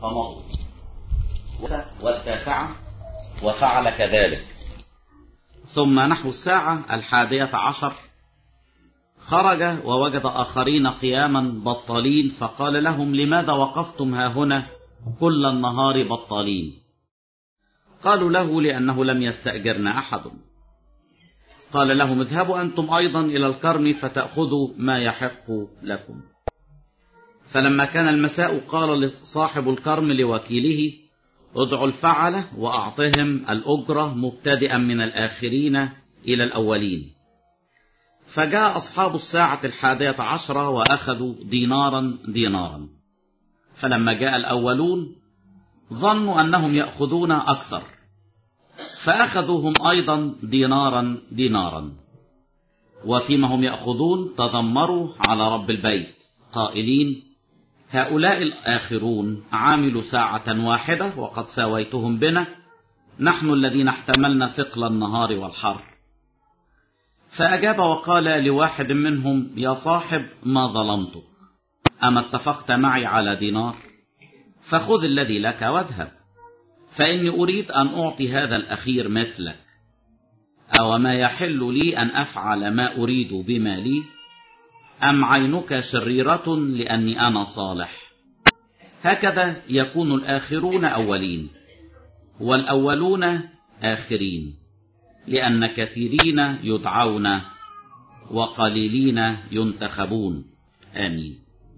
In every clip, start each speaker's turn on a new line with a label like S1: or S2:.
S1: فمضوا والتاسعة وفعل كذلك ثم نحو الساعة الحادية عشر خرج ووجد آخرين قياما بطالين فقال لهم لماذا وقفتم ها هنا كل النهار بطالين قالوا له لأنه لم يستأجرنا أحد قال لهم اذهبوا أنتم أيضا إلى الكرم فتأخذوا ما يحق لكم فلما كان المساء قال صاحب الكرم لوكيله ادعوا الفعلة وأعطهم الأجرة مبتدئا من الآخرين إلى الأولين فجاء أصحاب الساعة الحادية عشرة وأخذوا دينارا دينارا فلما جاء الأولون ظنوا أنهم يأخذون أكثر فأخذوهم أيضا دينارا دينارا وفيما هم يأخذون تذمروا على رب البيت قائلين هؤلاء الآخرون عاملوا ساعة واحدة وقد ساويتهم بنا نحن الذين احتملنا ثقل النهار والحر فأجاب وقال لواحد منهم يا صاحب ما ظلمتك أما اتفقت معي على دينار فخذ الذي لك واذهب فإني أريد أن أعطي هذا الأخير مثلك أو ما يحل لي أن أفعل ما أريد بما لي أم عينك شريرة لأني أنا صالح هكذا يكون الآخرون أولين والأولون آخرين لأن كثيرين يدعون وقليلين ينتخبون آمين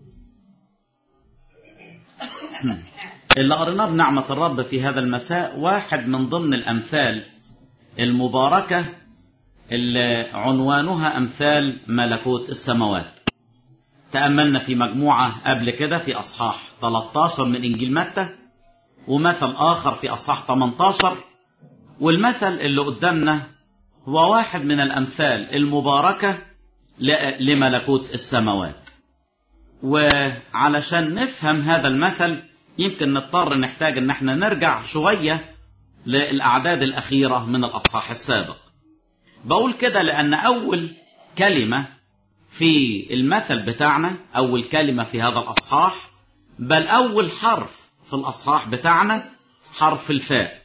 S1: اللي قريناه بنعمة الرب في هذا المساء واحد من ضمن الأمثال المباركة اللي عنوانها أمثال ملكوت السماوات تأملنا في مجموعة قبل كده في أصحاح 13 من إنجيل متى ومثل آخر في أصحاح 18 والمثل اللي قدامنا هو واحد من الأمثال المباركة لملكوت السماوات وعلشان نفهم هذا المثل يمكن نضطر نحتاج ان احنا نرجع شوية للأعداد الأخيرة من الأصحاح السابق بقول كده لأن أول كلمة في المثل بتاعنا أول كلمة في هذا الأصحاح بل أول حرف في الأصحاح بتاعنا حرف الفاء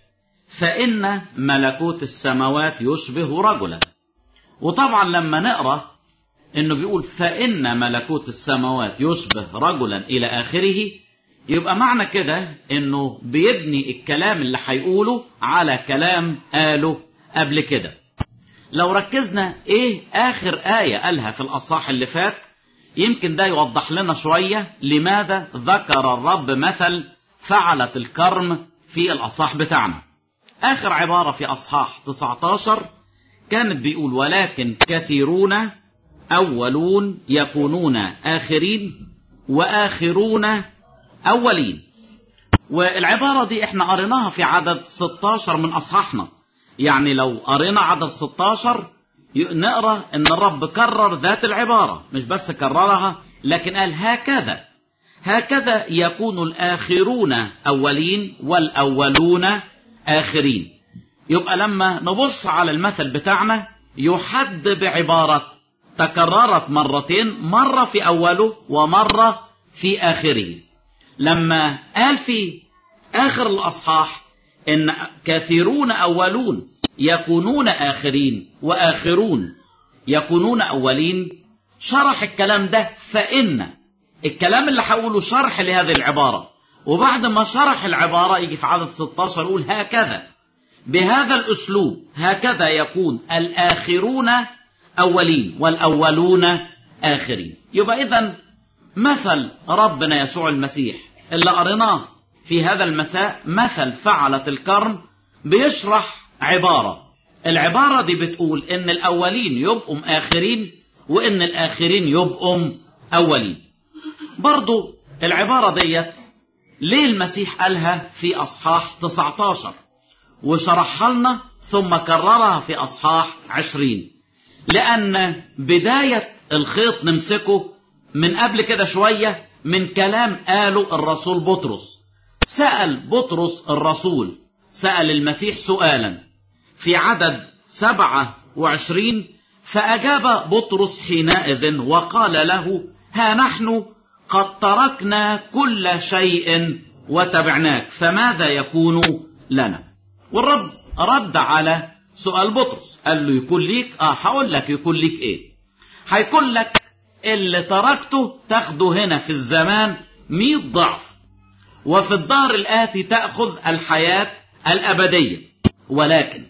S1: فإن ملكوت السماوات يشبه رجلا وطبعا لما نقرأ انه بيقول فإن ملكوت السماوات يشبه رجلا إلى آخره يبقى معنى كده انه بيبني الكلام اللي هيقوله على كلام قاله قبل كده لو ركزنا ايه اخر آية قالها في الاصحاح اللي فات يمكن ده يوضح لنا شوية لماذا ذكر الرب مثل فعلت الكرم في الاصحاح بتاعنا اخر عبارة في اصحاح 19 كانت بيقول ولكن كثيرون اولون يكونون اخرين واخرون أولين والعبارة دي احنا قريناها في عدد 16 من أصحاحنا يعني لو قرينا عدد 16 نقرأ ان الرب كرر ذات العبارة مش بس كررها لكن قال هكذا هكذا يكون الآخرون أولين والأولون آخرين يبقى لما نبص على المثل بتاعنا يحد بعبارة تكررت مرتين مرة في أوله ومرة في آخره لما قال في آخر الأصحاح إن كثيرون أولون يكونون آخرين وآخرون يكونون أولين شرح الكلام ده فإن الكلام اللي هقوله شرح لهذه العبارة وبعد ما شرح العبارة يجي في عدد 16 يقول هكذا بهذا الأسلوب هكذا يكون الآخرون أولين والأولون آخرين يبقى إذا مثل ربنا يسوع المسيح اللي قريناه في هذا المساء مثل فعلة الكرم بيشرح عبارة العبارة دي بتقول ان الاولين يبقوا اخرين وان الاخرين يبقوا اولين برضو العبارة ديت ليه المسيح قالها في اصحاح 19 وشرحها لنا ثم كررها في اصحاح 20 لان بداية الخيط نمسكه من قبل كده شوية من كلام قاله الرسول بطرس سأل بطرس الرسول سأل المسيح سؤالا في عدد سبعة وعشرين فأجاب بطرس حينئذ وقال له ها نحن قد تركنا كل شيء وتبعناك فماذا يكون لنا والرب رد على سؤال بطرس قال له يكون ليك اه هقول لك يكون ليك ايه هيكون لك اللي تركته تاخده هنا في الزمان مئة ضعف وفي الدهر الآتي تأخذ الحياة الأبدية ولكن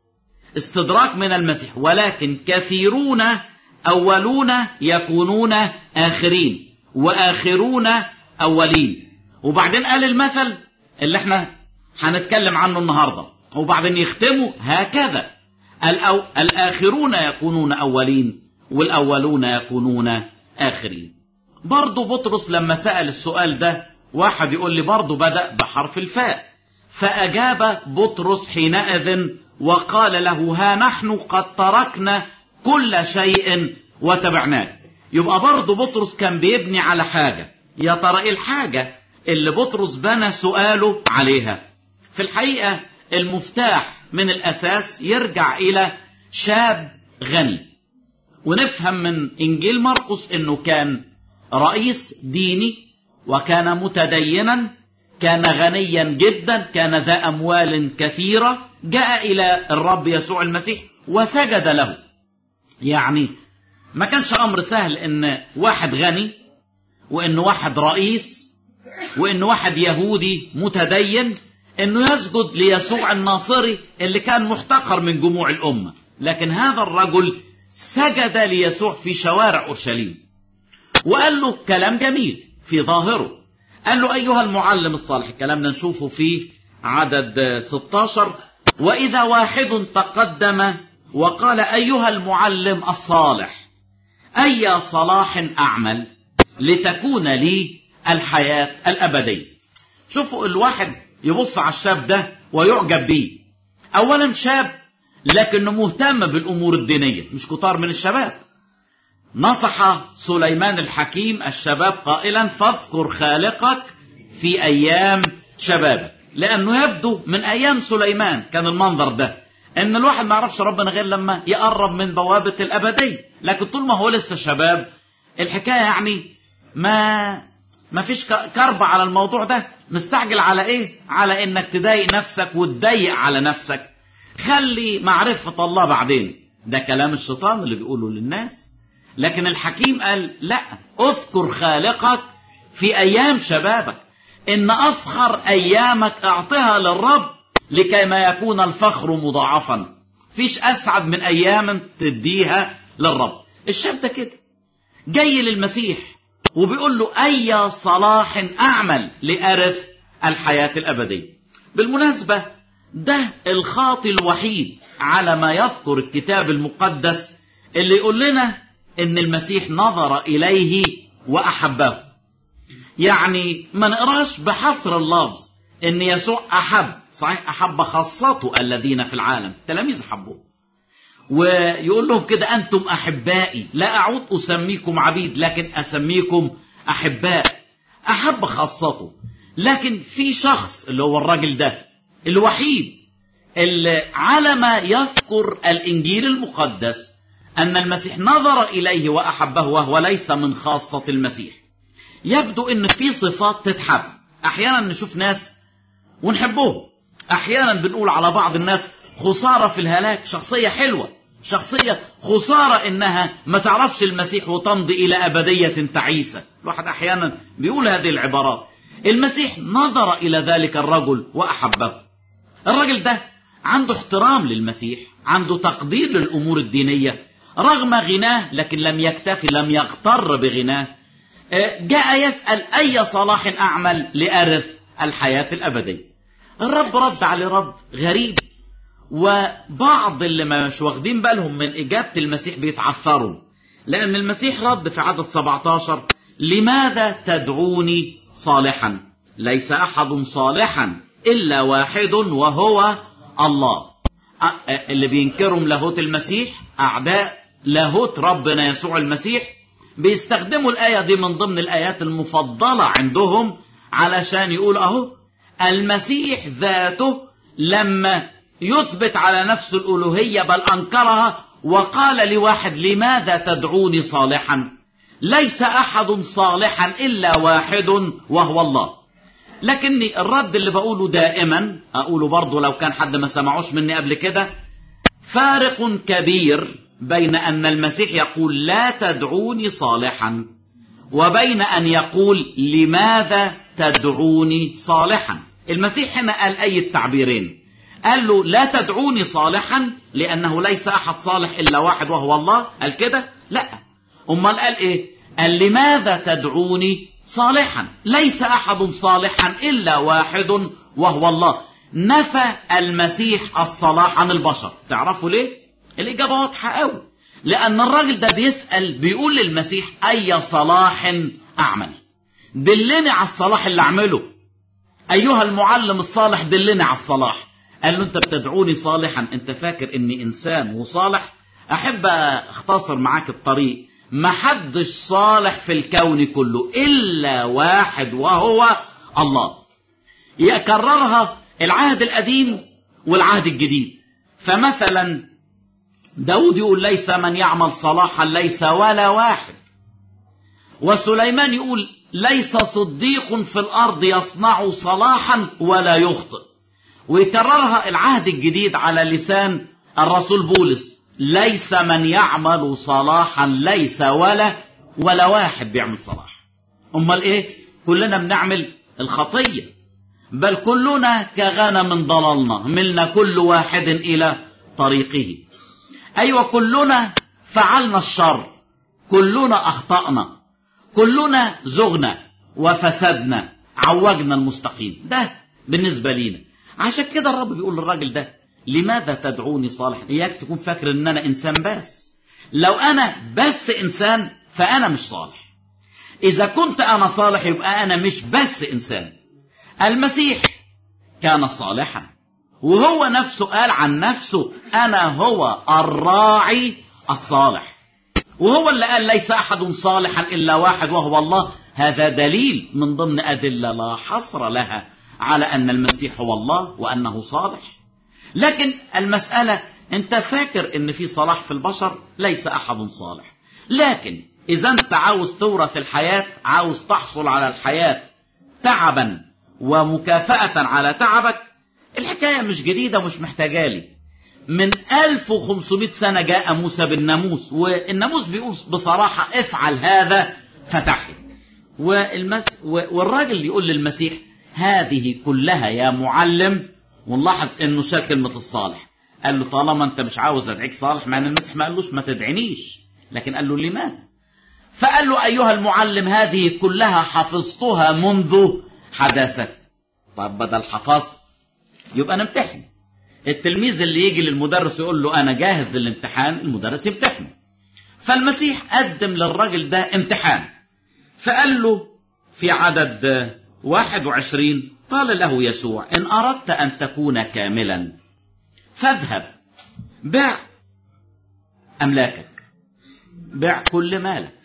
S1: استدراك من المسيح ولكن كثيرون أولون يكونون آخرين وآخرون أولين وبعدين قال المثل اللي احنا هنتكلم عنه النهاردة وبعدين يختموا هكذا الأو... الآخرون يكونون أولين والأولون يكونون آخرين برضو بطرس لما سأل السؤال ده واحد يقول لي برضو بدأ بحرف الفاء فأجاب بطرس حينئذ وقال له ها نحن قد تركنا كل شيء وتبعناك يبقى برضو بطرس كان بيبني على حاجة يا ترى ايه الحاجة اللي بطرس بنى سؤاله عليها في الحقيقة المفتاح من الأساس يرجع إلى شاب غني ونفهم من إنجيل مرقس أنه كان رئيس ديني وكان متدينا كان غنيا جدا كان ذا أموال كثيرة جاء إلى الرب يسوع المسيح وسجد له يعني ما كانش أمر سهل أن واحد غني وأن واحد رئيس وأن واحد يهودي متدين أنه يسجد ليسوع الناصري اللي كان محتقر من جموع الأمة لكن هذا الرجل سجد ليسوع في شوارع أورشليم وقال له كلام جميل في ظاهره قال له أيها المعلم الصالح الكلام ده نشوفه في عدد 16 وإذا واحد تقدم وقال أيها المعلم الصالح أي صلاح أعمل لتكون لي الحياة الأبدية شوفوا الواحد يبص على الشاب ده ويعجب بيه أولا شاب لكنه مهتم بالأمور الدينية مش كتار من الشباب نصح سليمان الحكيم الشباب قائلا فاذكر خالقك في أيام شبابك لأنه يبدو من أيام سليمان كان المنظر ده ان الواحد ما يعرفش ربنا غير لما يقرب من بوابة الأبدية لكن طول ما هو لسه شباب الحكاية يعني ما ما فيش كرب على الموضوع ده مستعجل على ايه على انك تضايق نفسك وتضيق على نفسك خلي معرفة الله بعدين ده كلام الشيطان اللي بيقوله للناس لكن الحكيم قال لا اذكر خالقك في ايام شبابك ان افخر ايامك اعطها للرب لكي ما يكون الفخر مضاعفا فيش اسعد من ايام تديها للرب الشاب ده كده جاي للمسيح وبيقول له اي صلاح اعمل لارث الحياة الابدية بالمناسبة ده الخاطي الوحيد على ما يذكر الكتاب المقدس اللي يقول لنا ان المسيح نظر اليه واحبه يعني ما نقراش بحصر اللفظ ان يسوع احب صحيح احب خاصته الذين في العالم تلاميذ حبوه ويقول لهم كده انتم احبائي لا اعود اسميكم عبيد لكن اسميكم احباء احب خاصته لكن في شخص اللي هو الراجل ده الوحيد اللي على ما يذكر الانجيل المقدس ان المسيح نظر اليه واحبه وهو ليس من خاصه المسيح يبدو ان في صفات تتحب احيانا نشوف ناس ونحبهم احيانا بنقول على بعض الناس خساره في الهلاك شخصيه حلوه شخصيه خساره انها ما تعرفش المسيح وتمضي الى ابديه تعيسه الواحد احيانا بيقول هذه العبارات المسيح نظر الى ذلك الرجل واحبه الرجل ده عنده احترام للمسيح عنده تقدير للامور الدينيه رغم غناه لكن لم يكتفي لم يغتر بغناه جاء يسأل أي صلاح أعمل لأرث الحياة الأبدية الرب رد عليه رد غريب وبعض اللي مش واخدين بالهم من إجابة المسيح بيتعثروا لأن المسيح رد في عدد 17 لماذا تدعوني صالحا ليس أحد صالحا إلا واحد وهو الله اللي بينكرهم لاهوت المسيح أعداء لاهوت ربنا يسوع المسيح بيستخدموا الآية دي من ضمن الآيات المفضلة عندهم علشان يقول أهو المسيح ذاته لما يثبت على نفسه الألوهية بل أنكرها وقال لواحد لماذا تدعوني صالحا ليس أحد صالحا إلا واحد وهو الله لكني الرد اللي بقوله دائما اقوله برضه لو كان حد ما سمعوش مني قبل كده فارق كبير بين ان المسيح يقول لا تدعوني صالحا وبين ان يقول لماذا تدعوني صالحا المسيح هنا قال اي التعبيرين قال له لا تدعوني صالحا لانه ليس احد صالح الا واحد وهو الله قال كده لا امال قال ايه قال لماذا تدعوني صالحا ليس احد صالحا الا واحد وهو الله نفى المسيح الصلاح عن البشر تعرفوا ليه الاجابه واضحه قوي لان الراجل ده بيسال بيقول للمسيح اي صلاح اعمل دلني على الصلاح اللي اعمله ايها المعلم الصالح دلني على الصلاح قال له انت بتدعوني صالحا انت فاكر اني انسان وصالح احب اختصر معاك الطريق ما حدش صالح في الكون كله الا واحد وهو الله يكررها العهد القديم والعهد الجديد فمثلا داود يقول ليس من يعمل صلاحا ليس ولا واحد وسليمان يقول ليس صديق في الارض يصنع صلاحا ولا يخطئ ويكررها العهد الجديد على لسان الرسول بولس ليس من يعمل صلاحا ليس ولا ولا واحد بيعمل صلاح امال ايه كلنا بنعمل الخطيه بل كلنا كغنم ضللنا ملنا كل واحد الى طريقه ايوه كلنا فعلنا الشر كلنا اخطانا كلنا زغنا وفسدنا عوجنا المستقيم ده بالنسبه لينا عشان كده الرب بيقول للراجل ده لماذا تدعوني صالح اياك تكون فاكر ان انا انسان بس لو انا بس انسان فانا مش صالح اذا كنت انا صالح يبقى انا مش بس انسان المسيح كان صالحا وهو نفسه قال عن نفسه انا هو الراعي الصالح وهو اللي قال ليس احد صالحا الا واحد وهو الله هذا دليل من ضمن ادله لا حصر لها على ان المسيح هو الله وانه صالح لكن المساله انت فاكر ان في صلاح في البشر ليس احد صالح لكن اذا انت عاوز تورث الحياه عاوز تحصل على الحياه تعبا ومكافاه على تعبك الحكايه مش جديده مش محتاجه لي من 1500 سنه جاء موسى بالناموس والناموس بيقول بصراحه افعل هذا فتحي والمس والراجل يقول للمسيح هذه كلها يا معلم ونلاحظ انه شال كلمه الصالح قال له طالما انت مش عاوز ادعيك صالح مع ان المسيح ما قالوش ما تدعينيش لكن قال له لماذا فقال له ايها المعلم هذه كلها حفظتها منذ حداثتي طب بدل حفظت يبقى نمتحن التلميذ اللي يجي للمدرس يقول له انا جاهز للامتحان المدرس يمتحنه فالمسيح قدم للراجل ده امتحان فقال له في عدد واحد وعشرين قال له يسوع إن أردت أن تكون كاملا فاذهب بع أملاكك بع كل مالك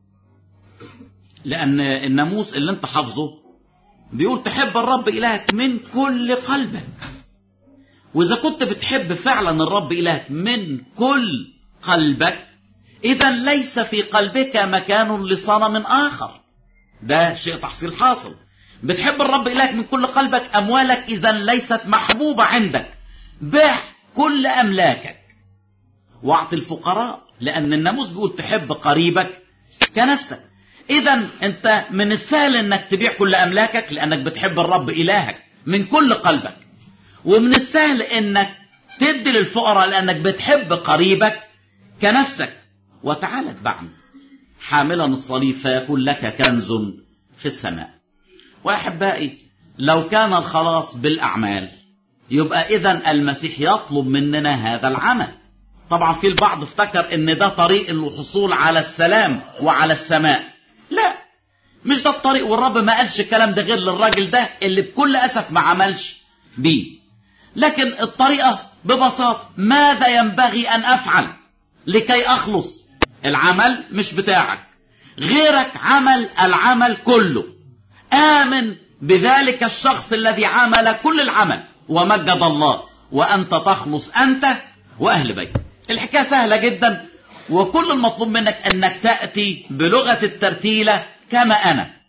S1: لأن الناموس اللي أنت حافظه بيقول تحب الرب إلهك من كل قلبك وإذا كنت بتحب فعلا الرب إلهك من كل قلبك إذا ليس في قلبك مكان لصنم آخر ده شيء تحصيل حاصل بتحب الرب إلهك من كل قلبك أموالك إذا ليست محبوبة عندك بيع كل أملاكك واعطي الفقراء لأن الناموس بيقول تحب قريبك كنفسك إذا أنت من السهل أنك تبيع كل أملاكك لأنك بتحب الرب إلهك من كل قلبك ومن السهل أنك تدي للفقراء لأنك بتحب قريبك كنفسك وتعال اتبعني حاملا الصليب فيكون لك كنز في السماء واحبائي لو كان الخلاص بالاعمال يبقى اذا المسيح يطلب مننا هذا العمل طبعا في البعض افتكر ان ده طريق الحصول على السلام وعلى السماء لا مش ده الطريق والرب ما قالش الكلام ده غير للراجل ده اللي بكل اسف ما عملش بيه لكن الطريقه ببساطه ماذا ينبغي ان افعل لكي اخلص العمل مش بتاعك غيرك عمل العمل كله آمن بذلك الشخص الذي عمل كل العمل ومجد الله وأنت تخلص أنت وأهل بيتك الحكاية سهلة جدا وكل المطلوب منك أنك تأتي بلغة الترتيلة كما أنا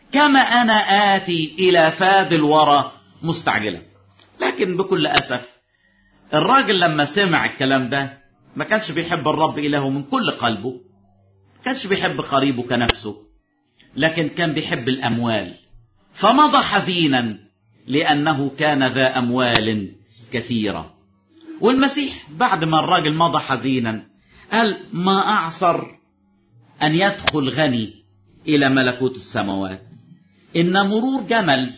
S1: كما أنا آتي إلى فاد الورى مستعجلا لكن بكل أسف الراجل لما سمع الكلام ده ما كانش بيحب الرب إلهه من كل قلبه ما كانش بيحب قريبه كنفسه لكن كان بيحب الأموال فمضى حزينا لأنه كان ذا أموال كثيرة والمسيح بعد ما الراجل مضى حزينا قال ما أعصر أن يدخل غني إلى ملكوت السماوات إن مرور جمل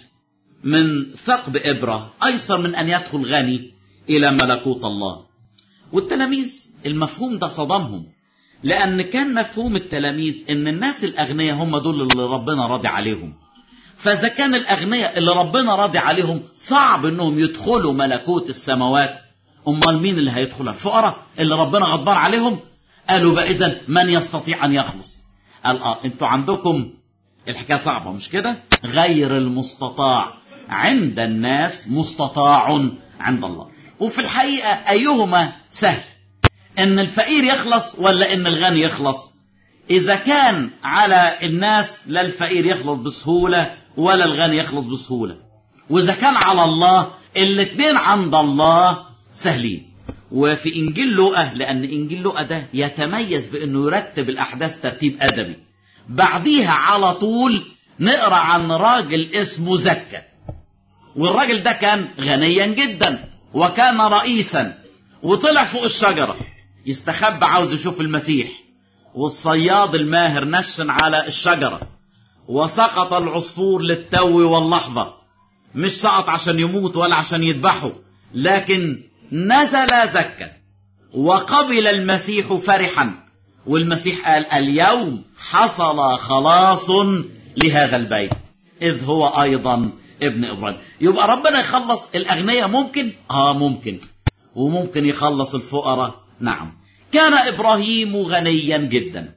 S1: من ثقب إبرة أيسر من أن يدخل غني إلى ملكوت الله والتلاميذ المفهوم ده صدمهم لأن كان مفهوم التلاميذ إن الناس الأغنياء هم دول اللي ربنا راضي عليهم فإذا كان الأغنياء اللي ربنا راضي عليهم صعب إنهم يدخلوا ملكوت السماوات أمال مين اللي هيدخلها الفقراء اللي ربنا غضبان عليهم قالوا بقى إذا من يستطيع أن يخلص قال آه أنتوا عندكم الحكاية صعبة مش كده غير المستطاع عند الناس مستطاع عند الله وفي الحقيقة أيهما سهل ان الفقير يخلص ولا ان الغني يخلص اذا كان على الناس لا الفقير يخلص بسهولة ولا الغني يخلص بسهولة واذا كان على الله الاثنين عند الله سهلين وفي انجيل لوقا لان انجيل لوقا ده يتميز بانه يرتب الاحداث ترتيب ادبي بعديها على طول نقرا عن راجل اسمه زكا والراجل ده كان غنيا جدا وكان رئيسا وطلع فوق الشجره يستخبى عاوز يشوف المسيح والصياد الماهر نشن على الشجرة وسقط العصفور للتو واللحظة مش سقط عشان يموت ولا عشان يذبحه لكن نزل زكا وقبل المسيح فرحا والمسيح قال اليوم حصل خلاص لهذا البيت إذ هو أيضا ابن إبراهيم يبقى ربنا يخلص الأغنياء ممكن آه ممكن وممكن يخلص الفقراء نعم كان ابراهيم غنيا جدا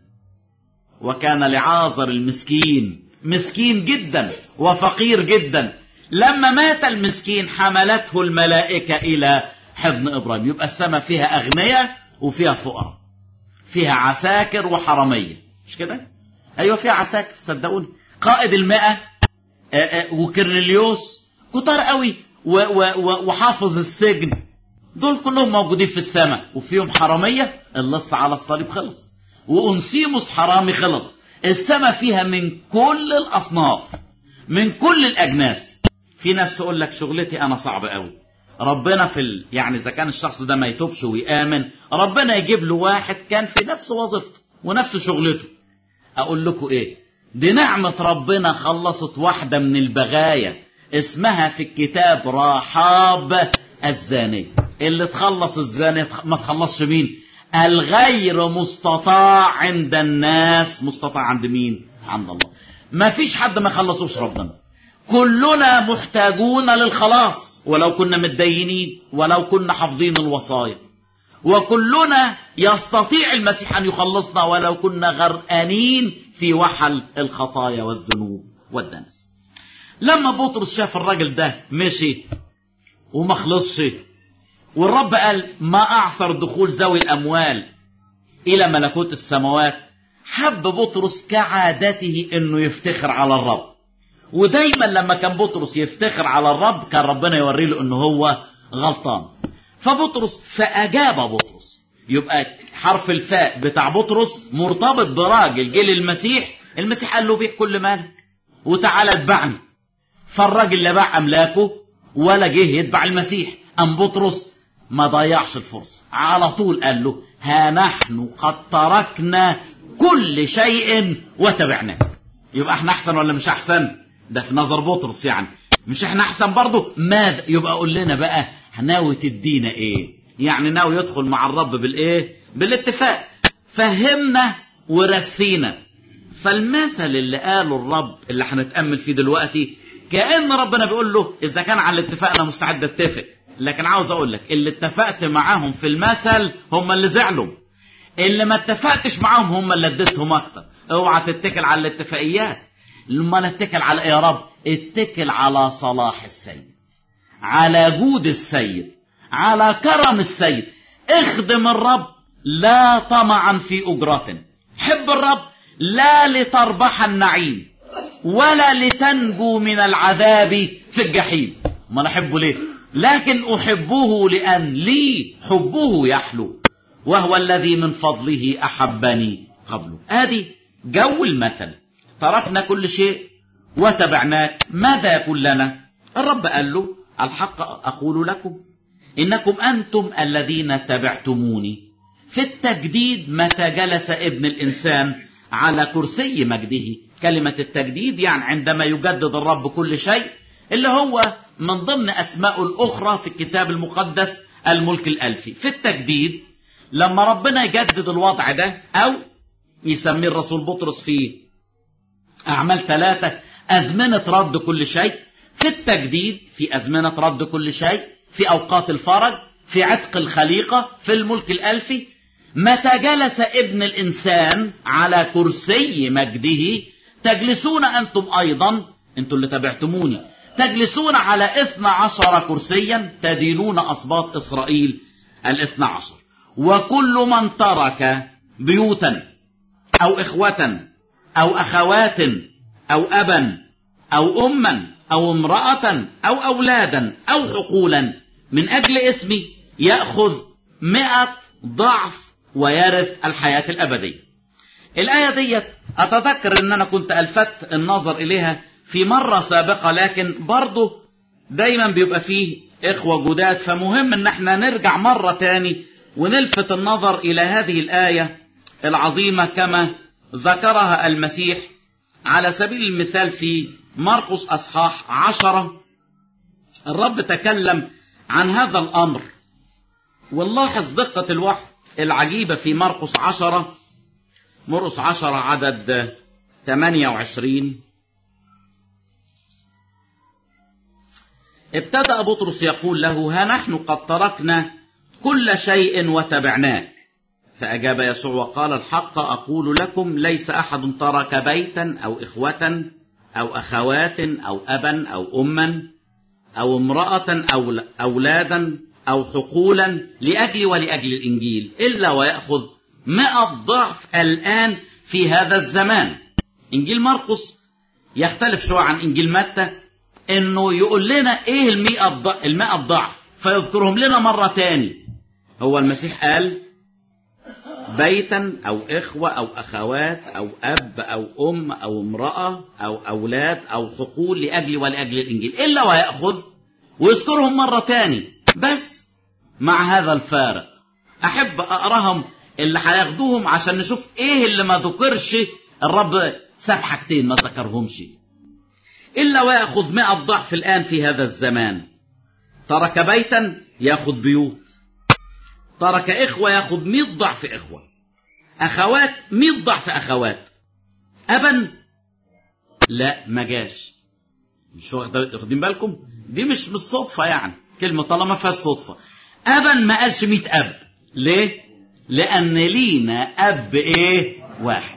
S1: وكان لعازر المسكين مسكين جدا وفقير جدا لما مات المسكين حملته الملائكة إلى حضن إبراهيم يبقى السماء فيها أغنياء وفيها فقراء فيها عساكر وحرمية مش كده؟ أيوة فيها عساكر صدقوني قائد المئة وكرنليوس كتار قوي وحافظ السجن دول كلهم موجودين في السماء وفيهم حرامية اللص على الصليب خلص وأنسيموس حرامي خلص السماء فيها من كل الأصناف من كل الأجناس في ناس تقول لك شغلتي أنا صعب قوي ربنا في ال... يعني إذا كان الشخص ده ما يتوبش ويآمن ربنا يجيب له واحد كان في نفس وظيفته ونفس شغلته أقول لكم إيه دي نعمة ربنا خلصت واحدة من البغايا اسمها في الكتاب رحاب الزانية اللي تخلص الزانية ما تخلصش مين الغير مستطاع عند الناس مستطاع عند مين عند الله ما فيش حد ما يخلصوش ربنا كلنا محتاجون للخلاص ولو كنا متدينين ولو كنا حافظين الوصايا وكلنا يستطيع المسيح أن يخلصنا ولو كنا غرقانين في وحل الخطايا والذنوب والدنس لما بطرس شاف الراجل ده مشي وما خلصش والرب قال ما أعثر دخول ذوي الأموال إلى ملكوت السماوات حب بطرس كعادته أنه يفتخر على الرب ودايما لما كان بطرس يفتخر على الرب كان ربنا يوري له أنه هو غلطان فبطرس فأجاب بطرس يبقى حرف الفاء بتاع بطرس مرتبط براجل جه للمسيح المسيح قال له بيع كل مالك وتعالى اتبعني فالراجل لا باع أملاكه ولا جه يتبع المسيح أم بطرس ما ضيعش الفرصة على طول قال له ها نحن قد تركنا كل شيء وتبعناه يبقى احنا احسن ولا مش احسن ده في نظر بطرس يعني مش احنا احسن برضه ماذا يبقى قول لنا بقى ناوي تدينا ايه يعني ناوي يدخل مع الرب بالايه بالاتفاق فهمنا ورسينا فالمثل اللي قاله الرب اللي هنتأمل فيه دلوقتي كأن ربنا بيقول له إذا كان على الاتفاق أنا مستعد أتفق لكن عاوز أقول لك اللي اتفقت معاهم في المثل هم اللي زعلوا اللي ما اتفقتش معاهم هم اللي اديتهم أكتر اوعى تتكل على الاتفاقيات لما اتكل على إيه يا رب اتكل على صلاح السيد على جود السيد على كرم السيد اخدم الرب لا طمعا في أجرة حب الرب لا لتربح النعيم ولا لتنجو من العذاب في الجحيم ما انا احبه ليه لكن احبه لان لي حبه يحلو وهو الذي من فضله احبني قبله ادي جو المثل تركنا كل شيء وتبعناك ماذا يكون لنا الرب قال له الحق اقول لكم انكم انتم الذين تبعتموني في التجديد متى جلس ابن الانسان على كرسي مجده كلمة التجديد يعني عندما يجدد الرب كل شيء اللي هو من ضمن أسماء الأخرى في الكتاب المقدس الملك الألفي في التجديد لما ربنا يجدد الوضع ده أو يسميه الرسول بطرس في أعمال ثلاثة أزمنة رد كل شيء في التجديد في أزمنة رد كل شيء في أوقات الفرج في عتق الخليقة في الملك الألفي متى جلس ابن الإنسان على كرسي مجده تجلسون أنتم أيضا أنتم اللي تبعتموني تجلسون على اثنى عشر كرسيا تدينون أصباط إسرائيل الاثنى عشر وكل من ترك بيوتا أو إخوة أو أخوات أو أبا أو أما أو امرأة أو أولادا أو حقولا من أجل اسمي يأخذ مئة ضعف ويرث الحياة الأبدية الآية ديت أتذكر أن أنا كنت ألفت النظر إليها في مرة سابقة لكن برضه دايما بيبقى فيه إخوة جداد فمهم أن احنا نرجع مرة تاني ونلفت النظر إلى هذه الآية العظيمة كما ذكرها المسيح على سبيل المثال في مرقس أصحاح عشرة الرب تكلم عن هذا الأمر ونلاحظ دقة الوحي العجيبة في مرقس عشرة مرقس عشرة عدد 28 ابتدأ بطرس يقول له ها نحن قد تركنا كل شيء وتبعناك فأجاب يسوع وقال الحق أقول لكم ليس أحد ترك بيتا أو إخوة أو أخوات أو أبا أو أما أو امرأة أو أولادا أو حقولا لأجل ولأجل الإنجيل إلا ويأخذ مئة ضعف الآن في هذا الزمان إنجيل مرقس يختلف شوية عن إنجيل متى إنه يقول لنا إيه المئة ضعف, المئة ضعف فيذكرهم لنا مرة تاني هو المسيح قال بيتا أو إخوة أو أخوات أو أب أو أم أو امرأة أو أولاد أو حقول لأجل ولأجل الإنجيل إلا ويأخذ ويذكرهم مرة تاني بس مع هذا الفارق أحب أقراهم اللي هياخدوهم عشان نشوف إيه اللي ما ذكرش الرب ساب حاجتين ما ذكرهمش إلا ويأخذ مئة ضعف الآن في هذا الزمان ترك بيتا يأخذ بيوت ترك إخوة يأخذ مئة ضعف إخوة أخوات مئة ضعف أخوات أبا لا ما جاش مش واخدين بالكم دي مش بالصدفة يعني كلمة طالما فيها صدفة أبا ما قالش مئة أب ليه لأن لينا أب إيه واحد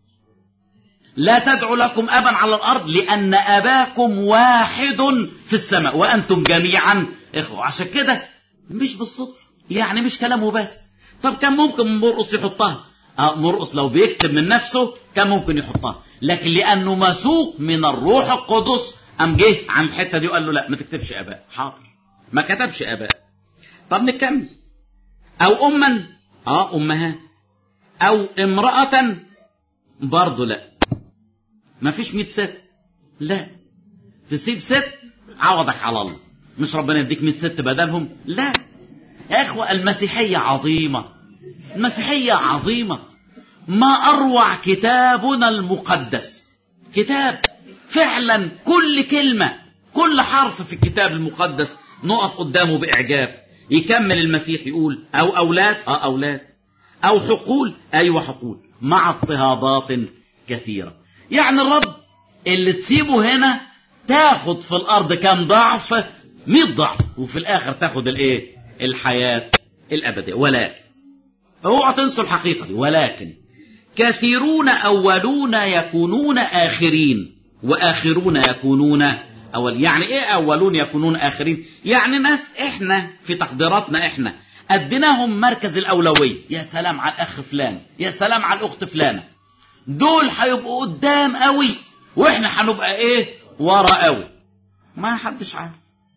S1: لا تدعوا لكم أبا على الأرض لأن أباكم واحد في السماء وأنتم جميعا إخوة عشان كده مش بالصدفة يعني مش كلامه بس طب كان ممكن مرقص يحطها آه مرقص لو بيكتب من نفسه كان ممكن يحطها لكن لأنه مسوق من الروح القدس قام جه عند الحتة دي وقال له لا ما تكتبش آباء حاضر ما كتبش آباء طب نكمل أو أما اه أمهات أو امرأة برضه لا ما فيش مئة ست لا تسيب ست عوضك على الله مش ربنا يديك مئة ست بدلهم لا يا إخوة المسيحية عظيمة المسيحية عظيمة ما أروع كتابنا المقدس كتاب فعلا كل كلمة كل حرف في الكتاب المقدس نقف قدامه بإعجاب يكمل المسيح يقول أو أولاد أه أولاد أو حقول أيوة حقول مع اضطهادات كثيرة يعني الرب اللي تسيبه هنا تاخد في الأرض كام ضعف مئة ضعف وفي الآخر تاخد الإيه الحياة الأبدية ولكن اوعى تنسوا الحقيقة دي ولكن كثيرون أولون يكونون آخرين وآخرون يكونون أول يعني إيه أولون يكونون آخرين يعني ناس إحنا في تقديراتنا إحنا أديناهم مركز الأولوية يا سلام على الأخ فلان يا سلام على الأخت فلانة دول هيبقوا قدام قوي واحنا هنبقى ايه ورا قوي ما حدش عارف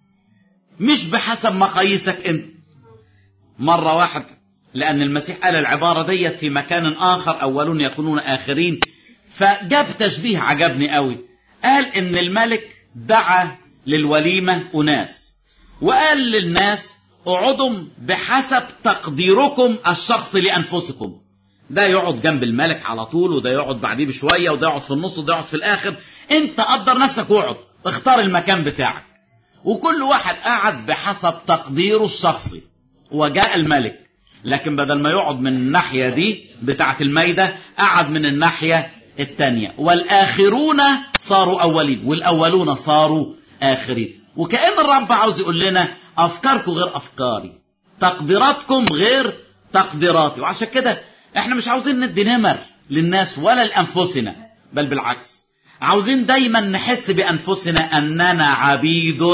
S1: مش بحسب مقاييسك انت مرة واحد لأن المسيح قال العبارة ديت في مكان آخر أولون يكونون آخرين فجاب تشبيه عجبني قوي قال إن الملك دعا للوليمة أناس وقال للناس اقعدوا بحسب تقديركم الشخصي لأنفسكم ده يقعد جنب الملك على طول وده يقعد بعديه بشوية وده يقعد في النص وده يقعد في الآخر انت قدر نفسك واقعد اختار المكان بتاعك وكل واحد قعد بحسب تقديره الشخصي وجاء الملك لكن بدل ما يقعد من الناحية دي بتاعة الميدة قعد من الناحية التانية والآخرون صاروا أولين والأولون صاروا آخرين وكأن الرب عاوز يقول لنا أفكاركم غير أفكاري تقديراتكم غير تقديراتي وعشان كده احنا مش عاوزين ندي نمر للناس ولا لأنفسنا بل بالعكس عاوزين دايما نحس بأنفسنا أننا عبيد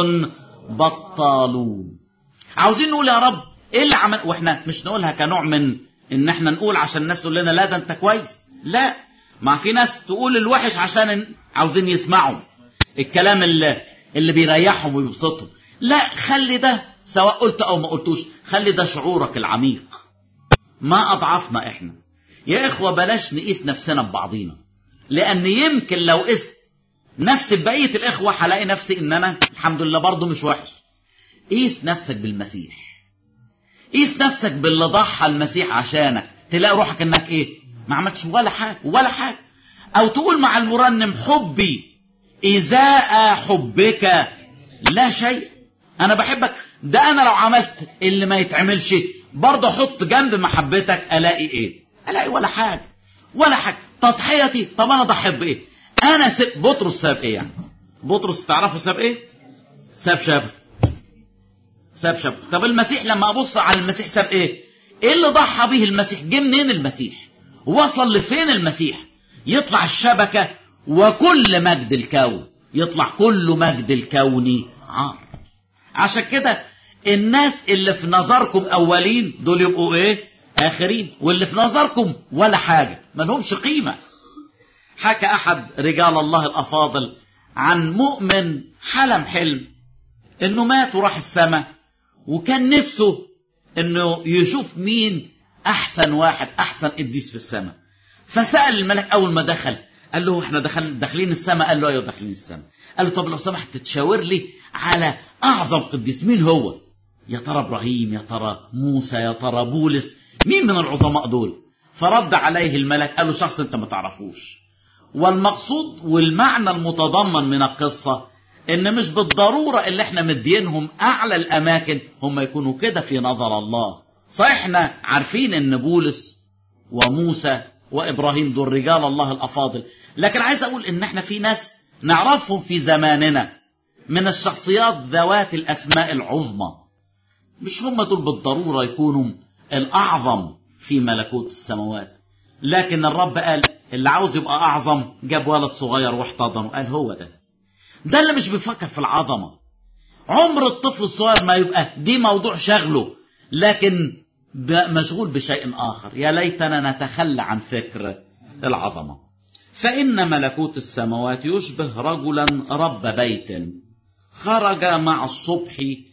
S1: بطالون عاوزين نقول يا رب ايه اللي عمل واحنا مش نقولها كنوع من ان احنا نقول عشان الناس تقول لنا لا ده انت كويس لا ما في ناس تقول الوحش عشان عاوزين يسمعوا الكلام اللي اللي بيريحهم ويبسطهم لا خلي ده سواء قلت او ما قلتوش خلي ده شعورك العميق ما اضعفنا احنا يا اخوة بلاش نقيس نفسنا ببعضينا لان يمكن لو قست نفسي ببقية الاخوة هلاقي نفسي ان انا الحمد لله برضه مش وحش قيس نفسك بالمسيح قيس نفسك باللي ضحى المسيح عشانك تلاقي روحك انك ايه ما عملتش ولا حاجة ولا حاجة او تقول مع المرنم حبي ازاء حبك لا شيء انا بحبك ده انا لو عملت اللي ما يتعملش برضه احط جنب محبتك الاقي ايه الاقي ولا حاجة ولا حاجة تضحيتي طب انا اضحي بايه انا سب بطرس ساب ايه يعني بطرس تعرفوا ساب ايه ساب شبك ساب شبك طب المسيح لما ابص على المسيح ساب ايه ايه اللي ضحى به المسيح جه منين المسيح وصل لفين المسيح يطلع الشبكة وكل مجد الكون يطلع كل مجد الكون عار عشان كده الناس اللي في نظركم اولين دول يبقوا ايه اخرين واللي في نظركم ولا حاجة ما لهمش قيمة حكى احد رجال الله الافاضل عن مؤمن حلم حلم انه مات وراح السماء وكان نفسه انه يشوف مين احسن واحد احسن قديس في السماء فسأل الملك اول ما دخل قال له احنا دخل داخلين السماء قال له ايوه داخلين السماء قال له طب لو سمحت تشاور لي على اعظم قديس مين هو يا ترى ابراهيم يا ترى موسى يا ترى بولس مين من العظماء دول فرد عليه الملك قال له شخص انت ما تعرفوش والمقصود والمعنى المتضمن من القصة ان مش بالضرورة اللي احنا مدينهم اعلى الاماكن هم يكونوا كده في نظر الله صحيح احنا عارفين ان بولس وموسى وابراهيم دول رجال الله الافاضل لكن عايز اقول ان احنا في ناس نعرفهم في زماننا من الشخصيات ذوات الاسماء العظمى مش هم دول بالضرورة يكونوا الاعظم في ملكوت السماوات لكن الرب قال اللي عاوز يبقى اعظم جاب ولد صغير واحتضنه قال هو ده ده اللي مش بيفكر في العظمة عمر الطفل الصغير ما يبقى دي موضوع شغله لكن مشغول بشيء آخر يا ليتنا نتخلى عن فكر العظمة فإن ملكوت السماوات يشبه رجلا رب بيت خرج مع الصبح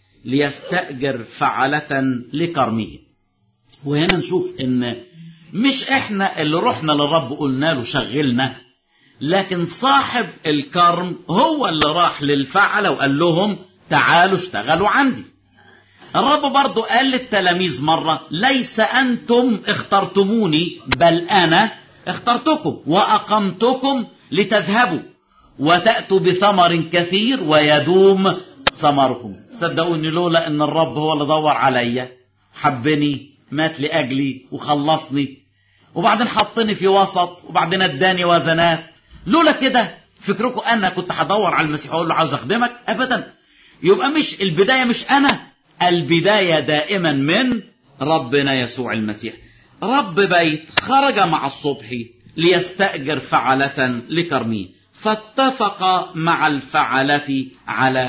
S1: ليستأجر فعلة لكرمه وهنا نشوف ان مش احنا اللي رحنا للرب قلنا له شغلنا لكن صاحب الكرم هو اللي راح للفعلة وقال لهم تعالوا اشتغلوا عندي الرب برضو قال للتلاميذ مرة ليس أنتم اخترتموني بل أنا اخترتكم وأقمتكم لتذهبوا وتأتوا بثمر كثير ويدوم ثمركم صدقوني لولا ان الرب هو اللي دور عليا حبني مات لأجلي وخلصني وبعدين حطني في وسط وبعدين اداني وزنات لولا كده فكركم انا كنت هدور على المسيح واقول له عاوز اخدمك ابدا يبقى مش البدايه مش انا البدايه دائما من ربنا يسوع المسيح رب بيت خرج مع الصبح ليستاجر فعله لكرمه فاتفق مع الفعله على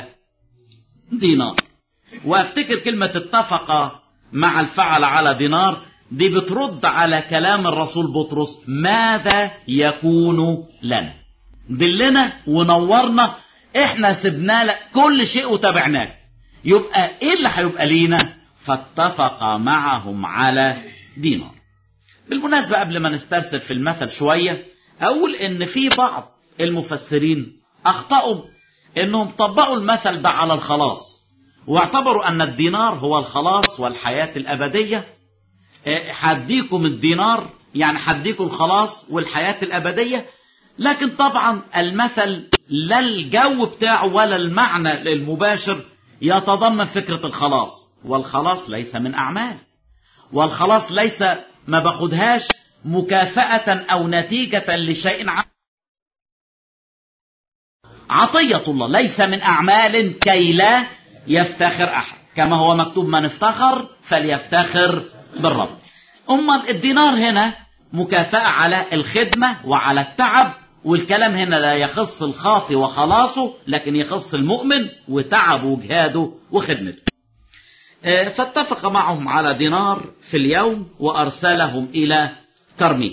S1: دينار وافتكر كلمه اتفق مع الفعل على دينار دي بترد على كلام الرسول بطرس ماذا يكون لنا دلنا ونورنا احنا سبنا لك كل شيء وتابعناك يبقى ايه اللي هيبقى لينا فاتفق معهم على دينار بالمناسبة قبل ما نسترسل في المثل شوية اقول ان في بعض المفسرين اخطأوا انهم طبقوا المثل ده على الخلاص واعتبروا ان الدينار هو الخلاص والحياة الابدية حديكم الدينار يعني حديكم الخلاص والحياة الابدية لكن طبعا المثل لا الجو بتاعه ولا المعنى المباشر يتضمن فكرة الخلاص والخلاص ليس من أعمال والخلاص ليس ما باخدهاش مكافأة أو نتيجة لشيء عام عطية الله ليس من أعمال كي لا يفتخر أحد كما هو مكتوب من افتخر فليفتخر بالرب أما الدينار هنا مكافأة على الخدمة وعلى التعب والكلام هنا لا يخص الخاطي وخلاصه لكن يخص المؤمن وتعبه وجهاده وخدمته فاتفق معهم على دينار في اليوم وأرسلهم إلى كرمه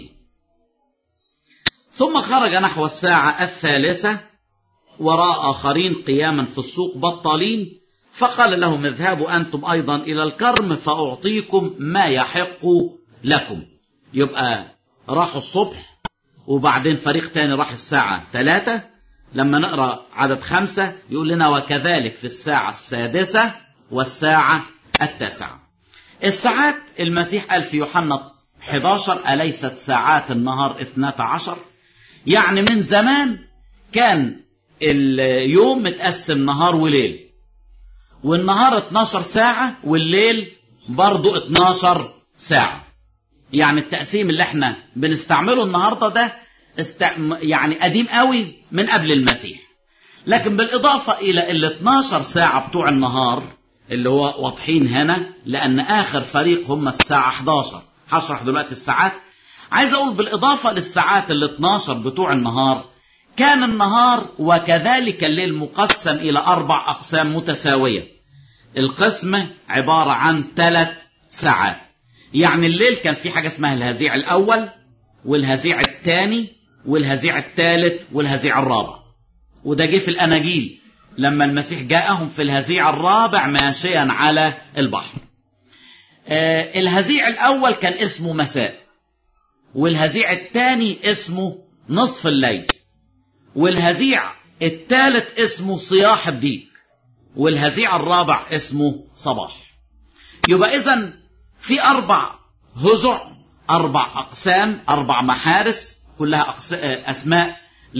S1: ثم خرج نحو الساعة الثالثة وراء آخرين قياما في السوق بطالين فقال لهم اذهبوا أنتم أيضا إلى الكرم فأعطيكم ما يحق لكم يبقى راحوا الصبح وبعدين فريق تاني راح الساعة ثلاثة لما نقرأ عدد خمسة يقول لنا وكذلك في الساعة السادسة والساعة التاسعة الساعات المسيح قال في يوحنا 11 أليست ساعات النهار 12 يعني من زمان كان اليوم متقسم نهار وليل والنهار 12 ساعة والليل برضو 12 ساعة يعني التقسيم اللي احنا بنستعمله النهاردة ده است... يعني قديم قوي من قبل المسيح لكن بالإضافة إلى ال 12 ساعة بتوع النهار اللي هو واضحين هنا لأن آخر فريق هم الساعة 11 هشرح دلوقتي الساعات عايز أقول بالإضافة للساعات ال 12 بتوع النهار كان النهار وكذلك الليل مقسم إلى أربع أقسام متساوية القسم عبارة عن ثلاث ساعات يعني الليل كان في حاجة اسمها الهزيع الأول والهزيع الثاني والهزيع الثالث والهزيع الرابع وده جه في الأناجيل لما المسيح جاءهم في الهزيع الرابع ماشيا على البحر آه الهزيع الأول كان اسمه مساء والهزيع الثاني اسمه نصف الليل والهزيع الثالث اسمه صياح الديك والهزيع الرابع اسمه صباح يبقى إذا في أربع هزع أربع أقسام أربع محارس كلها أسماء